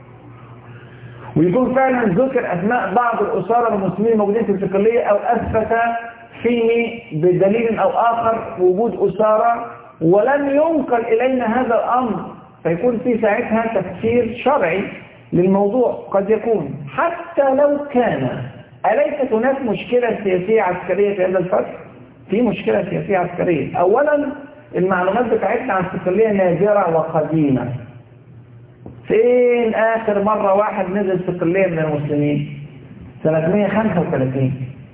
ويكون فعلا ذكر اسماء بعض الأسارة المسلمين الموجودين في الفقلية او اثبت فيه بدليل او اخر وجود أسارة ولم ينقل الينا هذا الامر فيكون في ساعتها تفسير شرعي للموضوع قد يكون حتى لو كان أليست هناك مشكلة سياسية عسكرية في هذا الفتح في مشكلة سياسية عسكرية أولا المعلومات بتاعتنا عن السفلية نادرة وقديمة فين آخر مرة واحد نزل سفلية من المسلمين سنة 135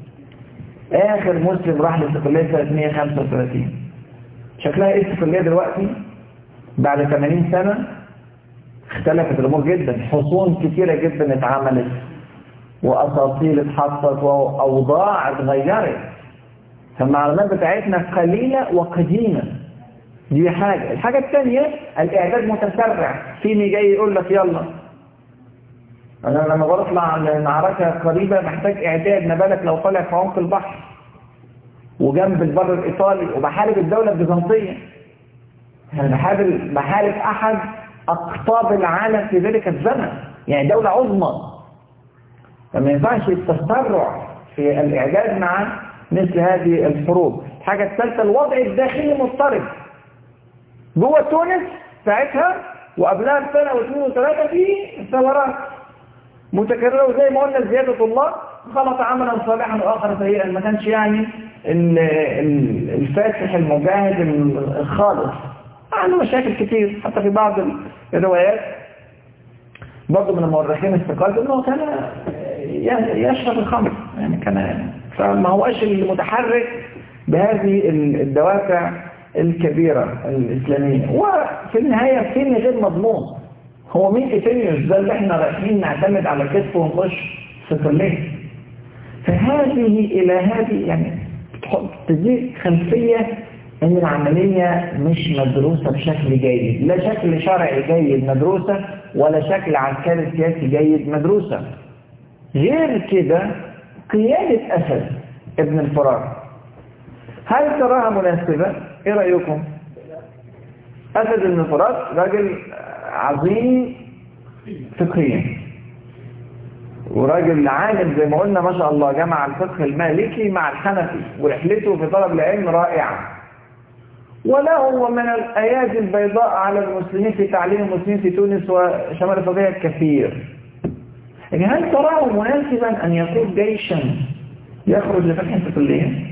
آخر مسلم راح للسفلية سنة 135 شكلها ايه السفلية دلوقتي بعد 80 سنة اختلفت الأمور جدا حصون كثيرة جدا اتعملت وأساطيل اتحطت وأوضاع اتغيرت فالمعلومات بتاعتنا قليلة وقديمة دي حاجة الحاجة الثانية الإعداد متسرع فيني جاي يقول لك يلا أنا لما بطلع معركة قريبة محتاج إعداد ما بالك لو طالع في عمق البحر وجنب البر الإيطالي وبحارب الدولة البيزنطية أنا بحارب بحارب أحد أقطاب العالم في ذلك الزمن يعني دولة عظمى فما ينفعش التسرع في الإعداد مع مثل هذه الحروب الحاجة الثالثة الوضع الداخلي مضطرب جوه تونس ساعتها وقبلها بسنة واثنين وثلاثة في ثورات متكررة وزي ما قلنا زيادة الله خلط عملا صالحا وآخر سيئا ما كانش يعني الفاتح المجاهد الخالص عنده مشاكل كتير حتى في بعض الروايات برضه من المؤرخين الثقات انه كان يشرب الخمر يعني كان فما هوش المتحرك بهذه الدوافع الكبيرة الإسلامية وفي النهاية فين غير مضمون هو مين إثنيوس ده اللي احنا رايحين نعتمد على كتفه ونخش في كلية فهذه إلى هذه يعني تديك خلفية ان العملية مش مدروسة بشكل جيد لا شكل شرعي جيد مدروسة ولا شكل عسكري سياسي جيد مدروسة غير كده قيادة أسد ابن الفرات هل تراها مناسبة؟ ايه رأيكم؟ أسد ابن الفرات راجل عظيم فقهيا وراجل عالم زي ما قلنا ما شاء الله جمع الفقه المالكي مع الحنفي ورحلته في طلب العلم رائعة وله ومن الآيات البيضاء على المسلمين في تعليم المسلمين في تونس وشمال افريقيا كثير لكن هل تراه مناسبا أن يقود جيشا يخرج لفتح الكلية؟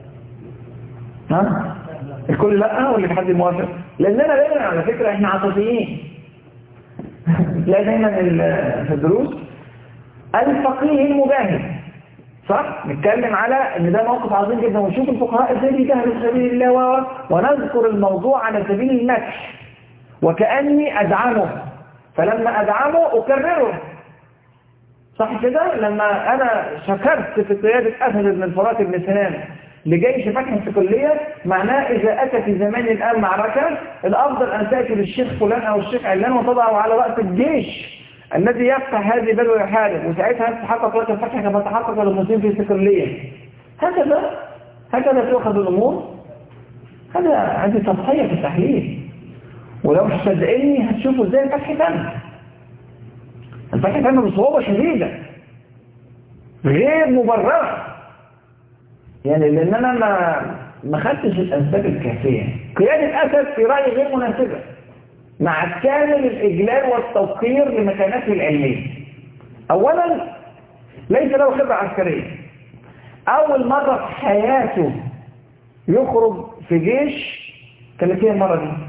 ها؟ الكل لا ولا في حد موافق؟ لأننا دايما على فكرة احنا عاطفيين لا دايما في الدروس الفقيه المجاهد صح؟ نتكلم على ان ده موقف عظيم جدا ونشوف الفقهاء ازاي بيجاهدوا في سبيل الله و... ونذكر الموضوع على سبيل المدح وكأني أدعمه فلما أدعمه أكرره صح كده؟ لما أنا شكرت في قيادة أسد بن الفرات بن سنان لجيش فتح الكلية معناه إذا أتى في زمان الآن معركة الأفضل أن تأتي للشيخ فلان أو الشيخ علان وتضعه على رأس الجيش الذي يفتح هذه البلد ويحارب وساعتها تتحقق وقت الفتح كما تحقق للمسلمين في السكرلية هكذا هكذا تؤخذ الأمور هذا عندي تضحية في التحليل ولو صدقني هتشوفوا ازاي الفتح تم الفتح تم بصعوبة شديدة غير مبررة يعني لان انا ما ما خدتش الاسباب الكافيه قياده اسد في رايي غير مناسبه مع كامل الاجلال والتوقير لمكانته العلميه اولا ليس له خبره عسكريه اول مره في حياته يخرج في جيش كانت هي المره دي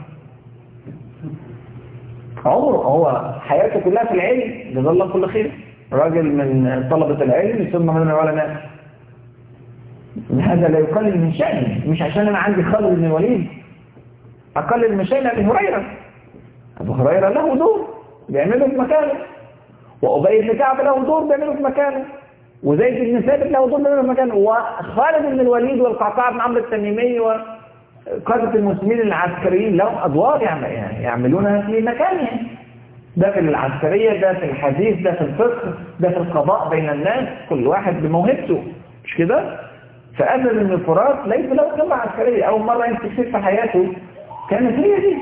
عمره هو حياته كلها في العلم جزاه الله كل خير راجل من طلبه العلم ثم من العلماء هذا لا يقلل من شأنه مش عشان أنا عندي خالد بن الوليد أقل المشايين أبي هريرة أبو هريرة له دور بيعمله في مكانه وأبي بن كعب له دور بيعمله في مكانه وزيد بن ثابت له دور بيعمله في مكانه وخالد بن الوليد والقعقاع بن عمرو التميمي وقادة المسلمين العسكريين لهم أدوار يعملونها في مكانهم ده في العسكرية ده في الحديث ده في الفقه ده في القضاء بين الناس كل واحد بموهبته مش كده فأسد من الفرات ليس له خبرة عسكرية أول مرة يمسك في حياته كانت هي دي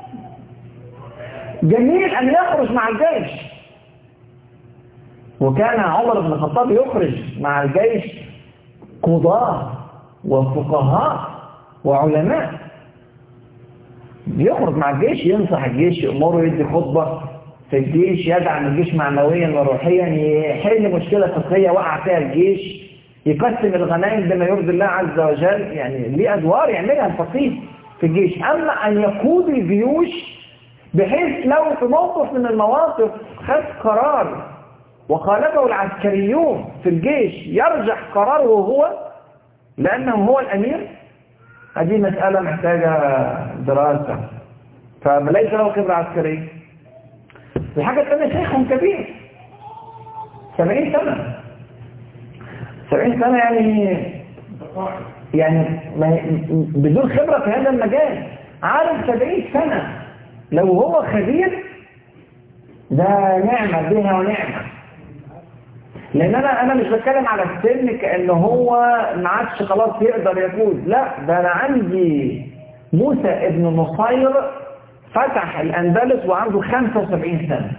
جميل أن يخرج مع الجيش وكان عمر بن الخطاب يخرج مع الجيش قضاة وفقهاء وعلماء يخرج مع الجيش ينصح الجيش يأمره يدي خطبة في الجيش يدعم الجيش معنويا وروحيا يحل مشكلة فقهية وقع فيها الجيش يقسم الغنائم بما يرضي الله عز وجل يعني ليه أدوار يعملها الفقيه في الجيش أما أن يقود الجيوش بحيث لو في موقف من المواقف خد قرار وخالفه العسكريون في الجيش يرجح قراره هو لأنه هو الأمير هذه مسألة محتاجة دراسة فليس له خبرة عسكرية الحاجة الثانية شيخ كبير سبعين سنة سبعين سنة يعني يعني بدون خبرة في هذا المجال عارف سبعين سنة لو هو خبير ده نعمة بها ونعمة لان انا انا مش بتكلم على السن كانه هو ما عادش خلاص يقدر يفوز لا ده انا عندي موسى ابن نصير فتح الاندلس وعنده 75 سنه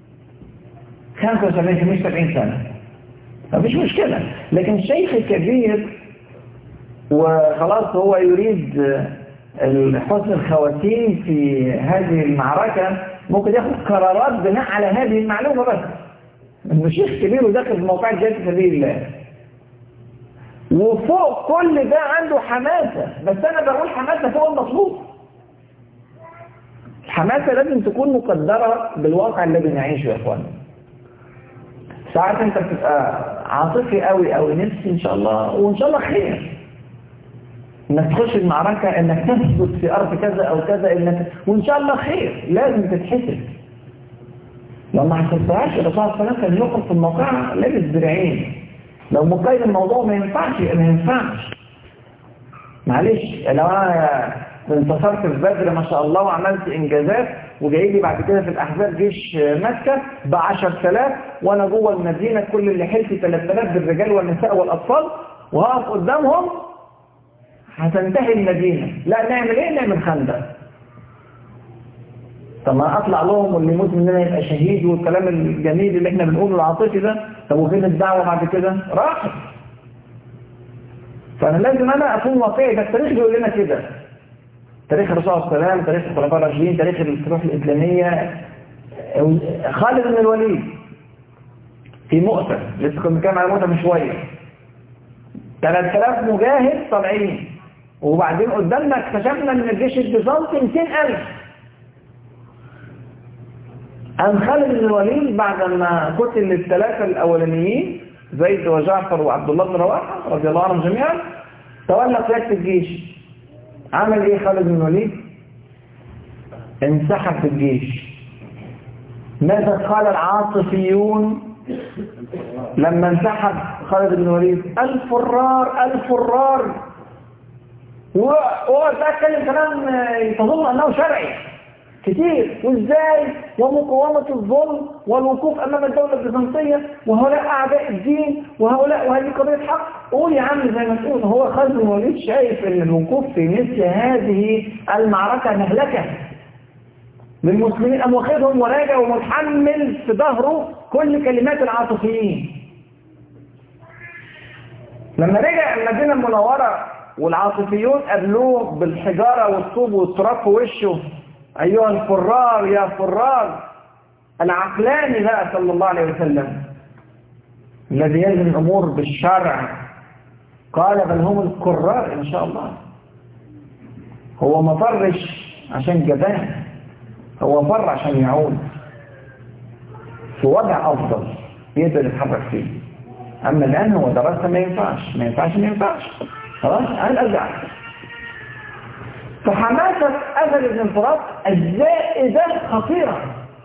75 مش 70 سنه مفيش مشكله لكن الشيخ الكبير وخلاص هو يريد حسن الخواتيم في هذه المعركة ممكن ياخد قرارات بناء على هذه المعلومة بس انه شيخ كبير وداخل في موقع جهاد سبيل الله وفوق كل ده عنده حماسة بس انا بقول حماسة فوق المطلوب الحماسة لازم تكون مقدرة بالواقع الذي نعيشه يا اخوانا ساعات انت بتبقى عاطفي قوي قوي نفسي ان شاء الله وان شاء الله خير انك تخش المعركة انك تثبت في ارض كذا او كذا انك وان شاء الله خير لازم تتحسب لو ما حسبتهاش الرسول صلى الله عليه وسلم كان يخرج في الموقع لابس درعين لو مقيد الموضوع ما ينفعش يبقى ما ينفعش معلش لو انا انتصرت في بدر ما شاء الله وعملت انجازات وجاي لي بعد كده في الاحزاب جيش مكه ب 10000 وانا جوه المدينه كل اللي حيلتي 3000 بالرجال والنساء والاطفال وهقف قدامهم هتنتهي المدينه لا نعمل ايه نعمل خندق طب ما اطلع لهم واللي يموت مننا يبقى شهيد والكلام الجميل اللي احنا بنقوله العاطفي ده طب وفين الدعوه بعد كده راحت فانا لازم انا اكون واقعي ده التاريخ بيقول لنا كده تاريخ الرسول صلى الله عليه وسلم تاريخ الخلفاء الراشدين تاريخ الفتوح الاسلاميه خالد بن الوليد في مؤتة لسه كنا بنتكلم على مؤتة من شويه 3000 مجاهد طالعين وبعدين قدامنا اكتشفنا ان الجيش البيزنطي 200000 قام خالد بن الوليد بعد ما قتل الثلاثة الأولانيين زيد وجعفر وعبد الله بن رواحة رضي الله عنهم جميعا تولى قيادة الجيش عمل ايه خالد بن الوليد انسحب في الجيش ماذا قال العاطفيون لما انسحب خالد بن الوليد الفرار الفرار وهو اتكلم كلام تظن انه شرعي كتير وازاي ومقاومة الظلم والوقوف امام الدولة البيزنطية وهؤلاء اعداء الدين وهؤلاء وهذه قضية حق قول يا عم زي ما تقول هو خالد بن الوليد شايف ان الوقوف في مثل هذه المعركة مهلكة للمسلمين ام واخدهم وراجع ومتحمل في ظهره كل كلمات العاطفيين لما رجع المدينة المنورة والعاطفيون قابلوه بالحجارة والطوب والتراب في وشه أيها الفرار يا فرار العقلاني بقى صلى الله عليه وسلم الذي يزن الأمور بالشرع قال بل هم الكرار إن شاء الله هو ما فرش عشان جبان هو فر عشان يعود في وضع أفضل يقدر يتحرك فيه أما الآن هو دراسة ما ينفعش ما ينفعش ما ينفعش خلاص أنا أرجع فحماسة أسد بن الفرات الزائدة خطيرة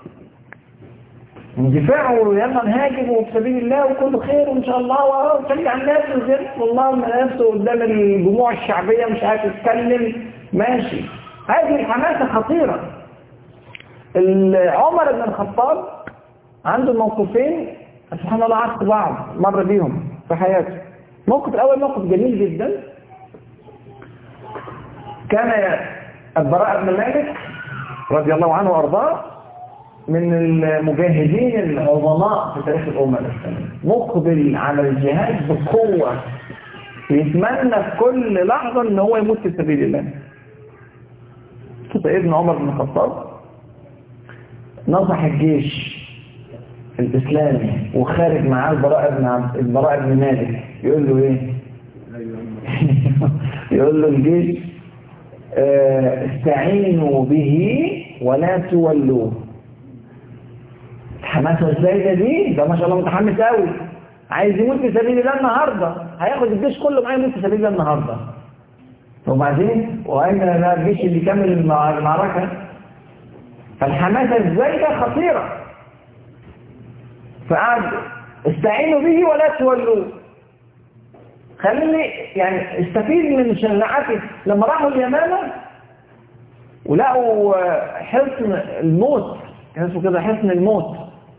اندفاعه يلا نهاجم وفي سبيل الله وكله خير وان شاء الله وشجع الناس وزيت والله نفسه قدام الجموع الشعبية مش عارف يتكلم ماشي هذه الحماسة خطيرة عمر بن الخطاب عنده موقفين سبحان الله عكس بعض مر بيهم في حياته الموقف الأول موقف جميل جدا كان البراء بن مالك رضي الله عنه وارضاه من المجاهدين العظماء في تاريخ الأمة الإسلامية مقبل على الجهاد بقوة يتمنى في كل لحظة ان هو يموت في سبيل الله سيدنا عمر بن الخطاب نصح الجيش الإسلامي وخارج معاه البراء بن عبد البراء بن مالك يقول له ايه يقول له الجيش اه استعينوا به ولا تولوه حماسه ازاي ده دي ده ما شاء الله متحمس قوي عايز يموت في سبيل الله النهارده هياخد الجيش كله معاه يموت في سبيل الله النهارده وبعدين واين الجيش اللي كمل المعركه فالحماسه ازاي ده خطيره فقعد استعينوا به ولا تولوه خليني يعني استفيد من شجاعته لما راحوا اليمامه ولقوا حصن الموت كان اسمه كده حصن الموت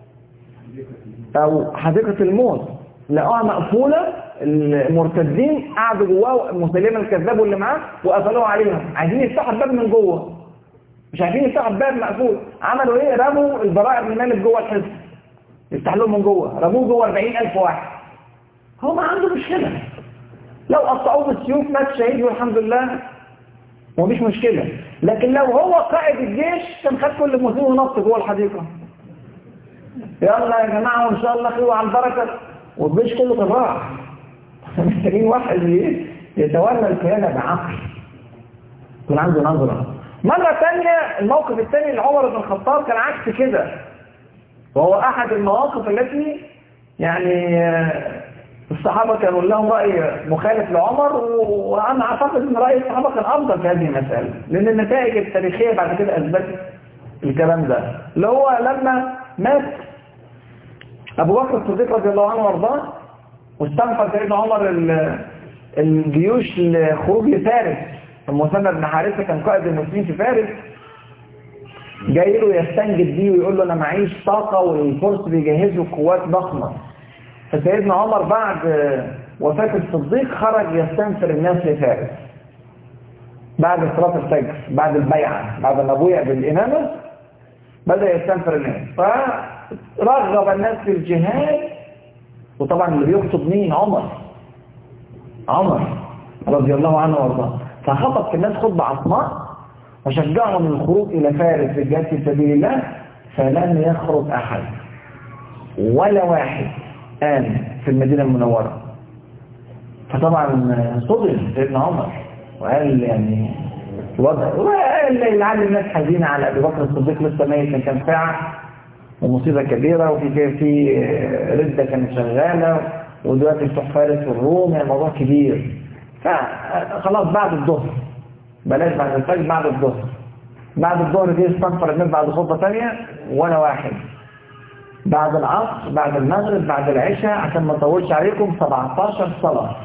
او حديقة الموت لقوها مقفولة المرتدين قعدوا جواه مسلمة الكذاب واللي معاه وقفلوها عليهم عايزين يفتحوا الباب من جوه مش عارفين يفتحوا الباب مقفول عملوا ايه رموا البراء بن مالك جوه الحصن يفتح لهم من جوه رموه جوه 40000 واحد هو ما عنده مشكلة لو قطعوه بالسيوف مات شهيد والحمد لله ومفيش مشكلة لكن لو هو قائد الجيش كان خد كل المسلمين ونط جوه الحديقة يلا يا جماعة وإن شاء الله خير على البركة والجيش كله كان راح محتاجين واحد يتولى القيادة بعقل يكون عنده نظرة مرة ثانية الموقف الثاني لعمر بن الخطاب كان عكس كده وهو أحد المواقف التي يعني الصحابة كانوا لهم رأي مخالف لعمر وأنا أعتقد أن رأي الصحابة كان أفضل في هذه المسألة لأن النتائج التاريخية بعد كده أثبتت الكلام ده اللي هو لما مات أبو بكر الصديق رضي الله عنه وارضاه واستنفر سيدنا عمر الجيوش لخروج لفارس المثنى بن حارثة كان قائد المسلمين في فارس جاي له يستنجد بيه ويقول له أنا معيش طاقة والفرس بيجهزوا قوات ضخمة فسيدنا عمر بعد وفاة الصديق خرج يستنفر الناس لفارس بعد صلاة الفجر بعد البيعة بعد ما بويع بالإمامة بدأ يستنفر الناس فرغب الناس في الجهاد وطبعا اللي بيخطب مين عمر عمر رضي الله عنه وارضاه فخطب في الناس خطبة عصماء وشجعهم للخروج إلى فارس في الجهاد في سبيل الله فلم يخرج أحد ولا واحد آمن في المدينة المنورة فطبعا صدر سيدنا عمر وقال يعني الوضع وقال لعل الناس حزينة على أبي بكر الصديق لسه ميت من كام ساعة ومصيبة كبيرة وفي في ردة كانت شغالة ودلوقتي بتوع فارس والروم يعني موضوع كبير فخلاص بعد الظهر بلاش بعد الفجر بعد الظهر بعد الظهر دي استنفر الناس بعد خطبة ثانية ولا واحد بعد العصر بعد المغرب بعد العشاء عشان ما اطولش عليكم 17 صلاة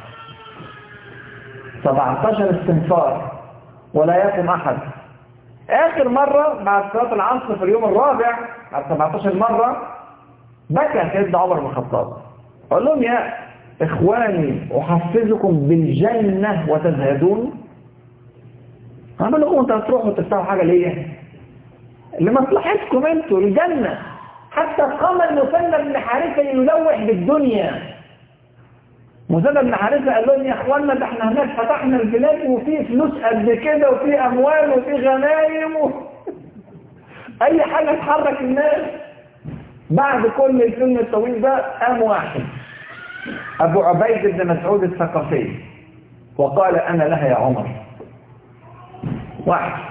17 استنفار ولا يقم أحد آخر مرة بعد صلاة العصر في اليوم الرابع بعد 17 مرة بكى سيدنا عمر بن الخطاب قال لهم يا إخواني أحفزكم بالجنة وتزهدون عمل لكم انتوا هتروحوا تفتحوا حاجة ليه لمصلحتكم انتوا الجنة حتى قام المثنى بن حارثة يلوح بالدنيا مثنى بن حارثة قال لهم يا اخوانا ده احنا هناك فتحنا البلاد وفي فلوس قد كده وفي اموال وفي غنايم و... اي حاجة تحرك الناس بعد كل الفيلم الطويل ده قام واحد ابو عبيد بن مسعود الثقفي وقال انا لها يا عمر واحد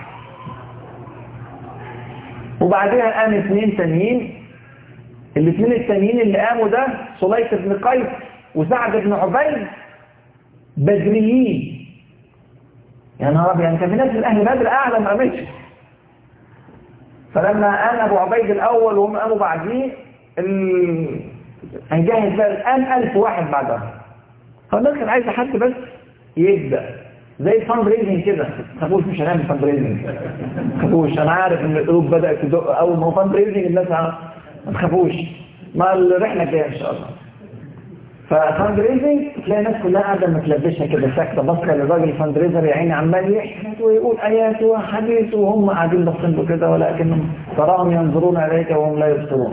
وبعدها قام اثنين تانيين الاثنين التانيين اللي قاموا ده سليط بن قيس وسعد بن عبيد بدريين يا نهار ابيض كان في ناس من اهل بدر اعلى ما قامتش فلما قام ابو عبيد الاول وهم قاموا بعديه ال... هنجهز بقى الان 1000 واحد بعدها فالناس كان عايزه حد بس يبدا زي الفند ريزنج كده ما تخافوش مش هنعمل فند ريزنج ما تخافوش انا عارف ان القلوب بدات تدق اول ما هو فند ريزنج الناس ما تخافوش ما الرحله الجايه ان شاء الله ففند ريزنج تلاقي الناس كلها قاعده متلبشه كده ساكته باصه للراجل الفند ريزر يا عيني عمال يحكي ويقول ايات وحديث وهم قاعدين باصين له كده ولكنهم تراهم ينظرون اليك وهم لا يبصرون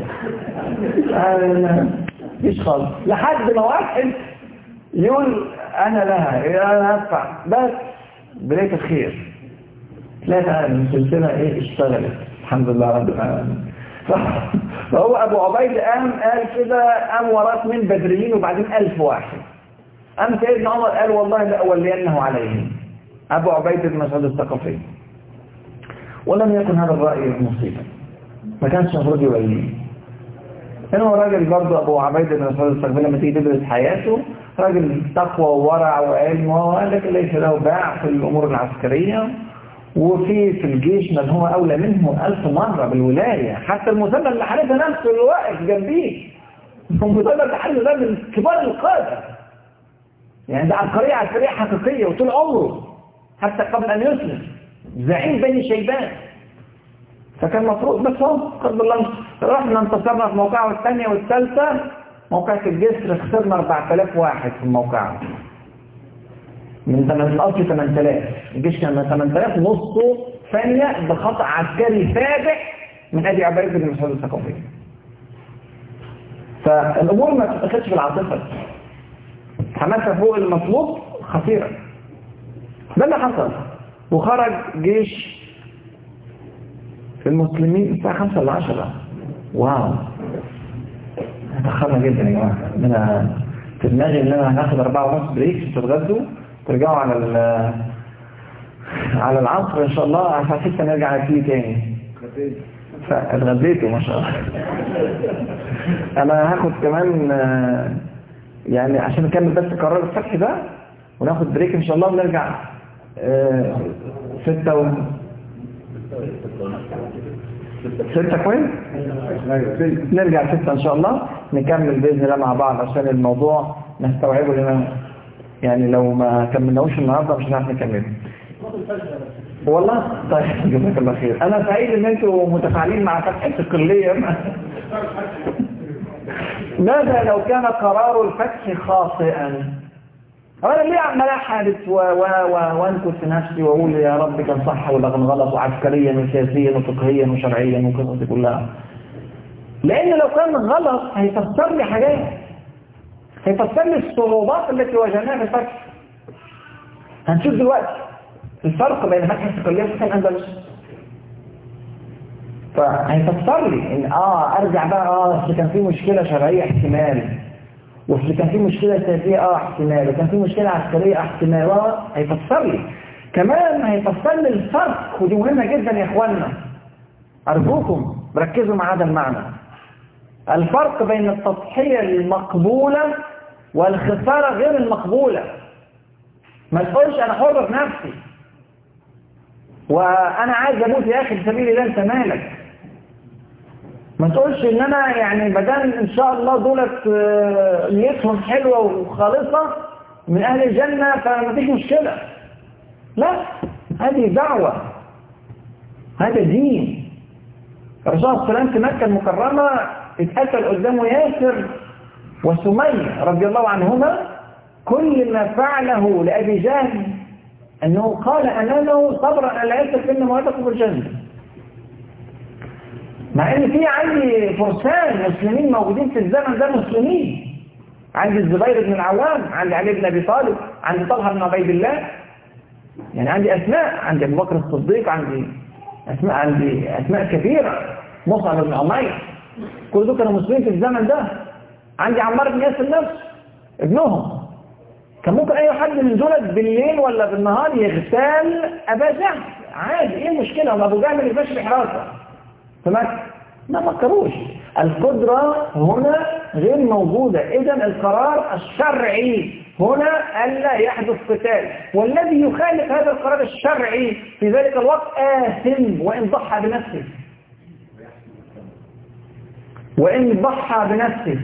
مفيش خالص لحد ما واحد يقول انا لها انا هدفع بس بدايه الخير تلاقي السلسله ايه اشتغلت الحمد لله رب العالمين فهو أبو عبيد قام قال كده قام وراه من بدريين وبعدين ألف واحد قام سيدنا عمر قال والله لأولينه عليهم أبو عبيد بن مسعود الثقفي ولم يكن هذا الرأي مصيبا ما كانش المفروض يوليه كان هو راجل برضه أبو عبيد بن مسعود الثقفي لما تيجي تدرس حياته راجل تقوى وورع وعلم وقال لك ليس له باع في الأمور العسكرية وفي في الجيش من هو أولى منه ألف مرة بالولاية حتى المثنى اللي حارسها نفسه اللي واقف جنبيه المثنى اللي حارسها ده من كبار القادة يعني ده عبقرية عسكرية حقيقية وطول عمره حتى قبل أن يسلم زعيم بني شيبان فكان مفروض بس هو قد الله رحنا انتصرنا في موقعه الثانية والثالثة موقعة الجسر خسرنا 4000 واحد في الموقعة من الأصل 8000 الجيش كان من 8000 نصه ثانية بخطأ عسكري فادح من أبي عبيد بن مسعود الثقفي فالأمور ما تتأخذش بالعاطفة حماسة فوق المطلوب خطيرة ده اللي حصل وخرج جيش المسلمين الساعة 5 ل 10 واو تأخرنا جدا يا جماعة أنا في دماغي إن أنا هناخد أربعة ونص بريك تتغدوا ترجعوا على على العصر ان شاء الله عشان 6 نرجع فيه تاني فاتغديتوا ما شاء الله انا هاخد كمان يعني عشان نكمل بس قرار الفتح ده وناخد بريك ان شاء الله ونرجع ستة و ستة كويس نرجع ستة ان شاء الله نكمل بإذن الله مع بعض عشان الموضوع نستوعبه لنا يعني لو ما كملناهوش النهارده مش هنعرف نكمله والله طيب جزاك الله خير انا سعيد ان انتم متفاعلين مع فتحة الكلية ماذا لو كان قرار الفتح خاطئا انا ليه عمال احادث و و و وانكت في نفسي واقول يا رب كان صح ولا كان غلط وعسكريا وسياسيا وفقهيا وشرعيا والقصص دي كلها لان لو كان غلط هيفسر لي حاجات هيفسر لي الصعوبات التي واجهناها في الفتح هنشوف دلوقتي الفرق بين فتح الصقلية وفتح الأندلس فهيفسر لي ان اه ارجع بقى اه اصل كان في مشكلة شرعية احتمال واصل كان في مشكلة سياسية اه احتمال وكان في مشكلة عسكرية احتمال اه هيفسر لي كمان هيفسر لي الفرق ودي مهمة جدا يا اخوانا ارجوكم ركزوا مع هذا المعنى الفرق بين التضحية المقبولة والخسارة غير المقبولة ما تقولش انا حر في نفسي وانا عايز اموت يا اخي في سبيل الله انت مالك ما تقولش ان انا يعني بدل ان شاء الله دولت نيتهم حلوة وخالصة من اهل الجنة فما فيش مشكلة لا هذه دعوة هذا دين الرسول صلى الله عليه وسلم في مكة المكرمة اتقتل قدامه ياسر وسمية رضي الله عنهما كل ما فعله لأبي جهل أنه قال أمامه صبرا على ياسر إن مواتكم في الجنة مع ان في عندي فرسان مسلمين موجودين في الزمن ده مسلمين عندي الزبير بن العوام عندي علي بن ابي طالب عندي طلحه بن عبيد الله يعني عندي اسماء عندي ابو بكر الصديق عندي اسماء عندي اسماء كثيره مصعب بن عمير كل دول كانوا مسلمين في الزمن ده عندي عمار بن ياسر نفسه ابنهم كان ممكن اي حد من دول بالليل ولا بالنهار يغتال ابا جهل عادي ايه المشكله هو ابو جهل ما يبقاش بحراسه في مكة ما فكروش القدرة هنا غير موجودة إذا القرار الشرعي هنا ألا يحدث قتال والذي يخالف هذا القرار الشرعي في ذلك الوقت آثم وإن ضحى بنفسه وإن ضحى بنفسه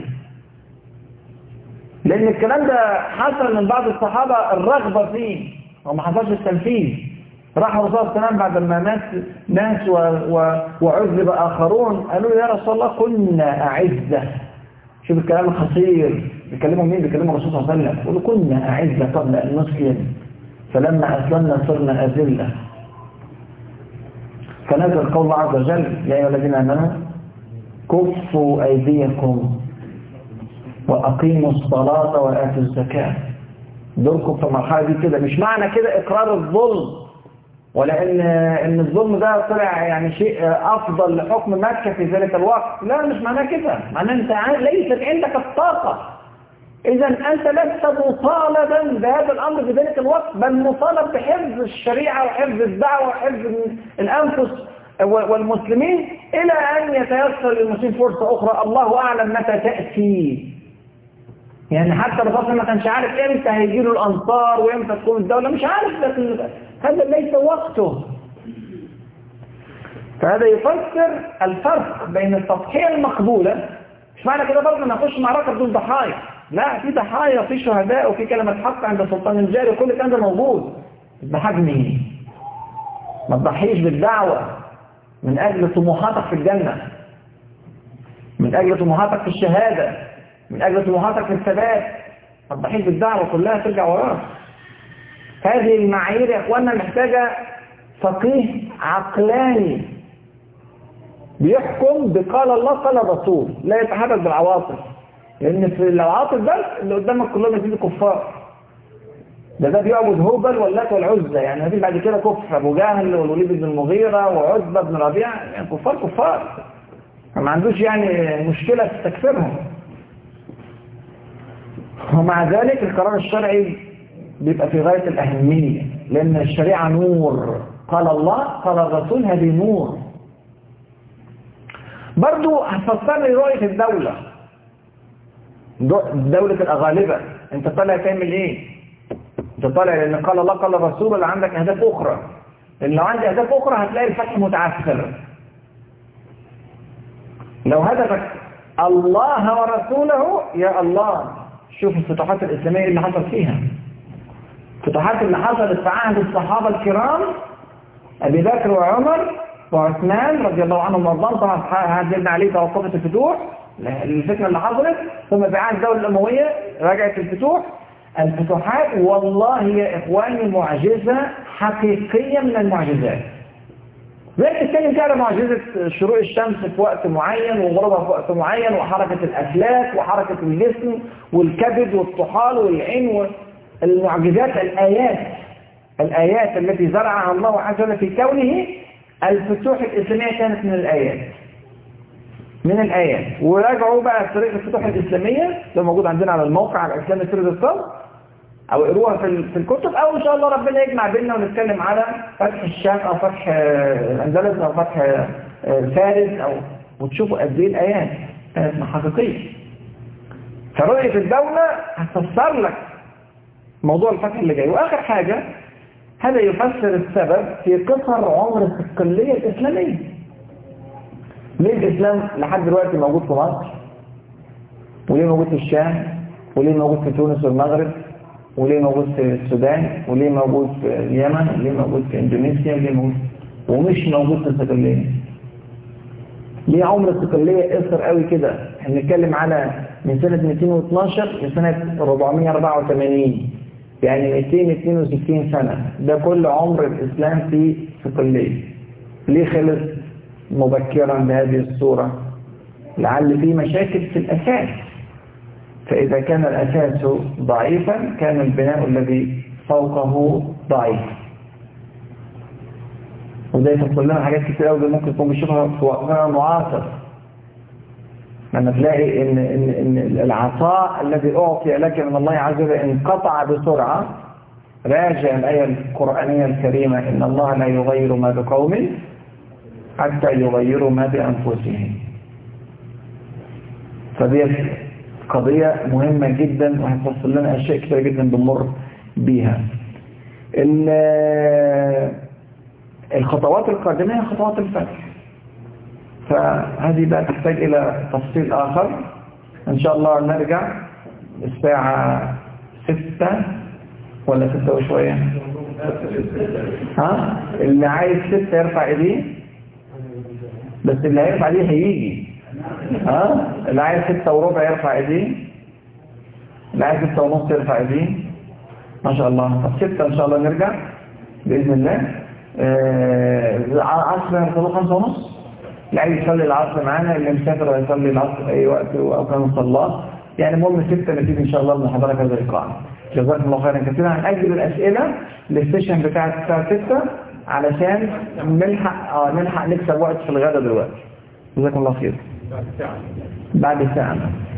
لأن الكلام ده حصل من بعض الصحابة الرغبة فيه وما حصلش التنفيذ راح الرسول صلى الله عليه وسلم بعد ما مات ناس و... و... وعذب آخرون قالوا يا رسول الله كنا أعزة شوف الكلام الخطير بيكلموا مين بيكلموا الرسول صلى الله عليه وسلم يقولوا كنا أعزة قبل أن نسلم فلما أسلمنا صرنا أذلة فنزل قول الله عز وجل يا أيها الذين آمنوا كفوا أيديكم وأقيموا الصلاة وآتوا الزكاة دوركم في المرحلة دي كده مش معنى كده إقرار الظلم ولا ان ان الظلم ده طلع يعني شيء افضل لحكم مكة في ذلك الوقت لا مش معناه كده معناه انت ليست عندك الطاقة اذا انت لست مطالبا بهذا الامر في ذلك الوقت بل مطالب بحفظ الشريعة وحفظ الدعوة وحفظ الانفس والمسلمين الى ان يتيسر للمسلمين فرصة اخرى الله اعلم متى تأتي يعني حتى الرسول ما كانش عارف امتى هيجي له الانصار وامتى تكون الدولة مش عارف لكن هذا ليس وقته فهذا يفسر الفرق بين التضحية المقبولة مش معنى كده برضه نخش معركة بدون ضحايا لا في ضحايا وفي شهداء وفي كلمة حق عند سلطان الجاري وكل الكلام ده موجود بحجمه ما تضحيش بالدعوة من أجل طموحاتك في الجنة من أجل طموحاتك في الشهادة من أجل طموحاتك في الثبات ما تضحيش بالدعوة كلها ترجع وراك هذه المعايير يا اخوانا محتاجة فقيه عقلاني بيحكم بقال الله قال الرسول لا يتحرك بالعواطف لان في العواطف بس اللي قدامك كلهم يزيدوا كفار ده ده بيعبد هوبل واللات والعزى يعني هذه بعد كده كفر ابو جهل والوليد بن المغيرة وعتبة بن ربيعة يعني كفار كفار ما عندوش يعني مشكلة في تكفيرهم ومع ذلك القرار الشرعي بيبقى في غاية الأهمية لأن الشريعة نور قال الله قال الرسول هذه نور برضو هتفسر لي رؤية الدولة دولة الأغالبة انت طالع تعمل ايه انت طالع لأن قال الله قال الرسول ولا عندك أهداف أخرى لأن لو عندي أهداف أخرى هتلاقي الفتح متعثر لو هدفك الله ورسوله يا الله شوف الفتوحات الإسلامية اللي حصل فيها الفتوحات اللي حصلت في عهد الصحابة الكرام أبي بكر وعمر وعثمان رضي الله عنهم وارضاهم طبعا عهد عليه توقفت الفتوح الفتنة اللي حصلت ثم في عهد الدولة الأموية رجعت الفتوح الفتوحات والله يا إخواني معجزة حقيقية من المعجزات زي تتكلم كده معجزة شروق الشمس في وقت معين وغروبها في وقت معين وحركة الأفلاك وحركة الجسم والكبد والطحال والعين المعجزات الآيات الآيات التي زرعها الله عز وجل في كونه الفتوح الإسلامية كانت من الآيات من الآيات وراجعوا بقى طريق الفتوح الإسلامية لو موجود عندنا على الموقع على الإسلام سيرة الصبر أو اقروها في في الكتب أو إن شاء الله ربنا يجمع بيننا ونتكلم على فتح الشام أو فتح الأندلس أو فتح فارس أو وتشوفوا قد إيه الآيات كانت حقيقية فرؤية الدولة هتفسر لك موضوع الفتح اللي جاي وآخر حاجة هذا يفسر السبب في قصر عمر الصقلية الإسلامية ليه الإسلام لحد دلوقتي موجود في مصر وليه موجود في الشام وليه موجود في تونس والمغرب وليه موجود في السودان وليه موجود في اليمن وليه موجود في اندونيسيا وليه موجود ومش موجود في الصقلية ليه عمر الصقلية قصر قوي كده احنا بنتكلم على من سنة 212 لسنة 484 يعني 262 سنة ده كل عمر الإسلام في صقلية ليه خلص مبكرا بهذه الصورة لعل في مشاكل في الأساس فإذا كان الأساس ضعيفا كان البناء الذي فوقه ضعيف وده يفصل لنا حاجات كتير قوي ممكن تكون بنشوفها في وقتنا المعاصر لما تلاقي إن, إن, إن العطاء الذي أعطي لك من الله عز وجل انقطع بسرعة راجع الآية القرآنية الكريمة إن الله لا يغير ما بقوم حتى يغيروا ما بأنفسهم فدي قضية مهمة جدا وهتوصل لنا أشياء كتير جدا بنمر بيها الخطوات القادمة هي خطوات الفتح فهذه بقى تحتاج إلى تفصيل آخر إن شاء الله نرجع الساعة ستة ولا ستة وشوية ها اللي عايز ستة يرفع ايديه بس اللي هيرفع ايديه هيجي ها اللي عايز ستة وربع يرفع ايديه اللي عايز ستة ونص يرفع ايديه ما شاء الله طب ستة ان شاء الله نرجع بإذن الله عصر يصلوا خمسة ونص اللي عايز يصلي العصر معانا اللي مسافر هيصلي العصر في اي وقت او كان صلاه يعني المهم ستة نتيجة ان شاء الله من حضرتك هذا اللقاء جزاكم الله خيرا كثيرا هنأجل الأسئلة للسيشن بتاع الساعة 6 علشان نلحق اه نلحق نكسب وقت في الغدا دلوقتي جزاكم الله خير بعد ساعة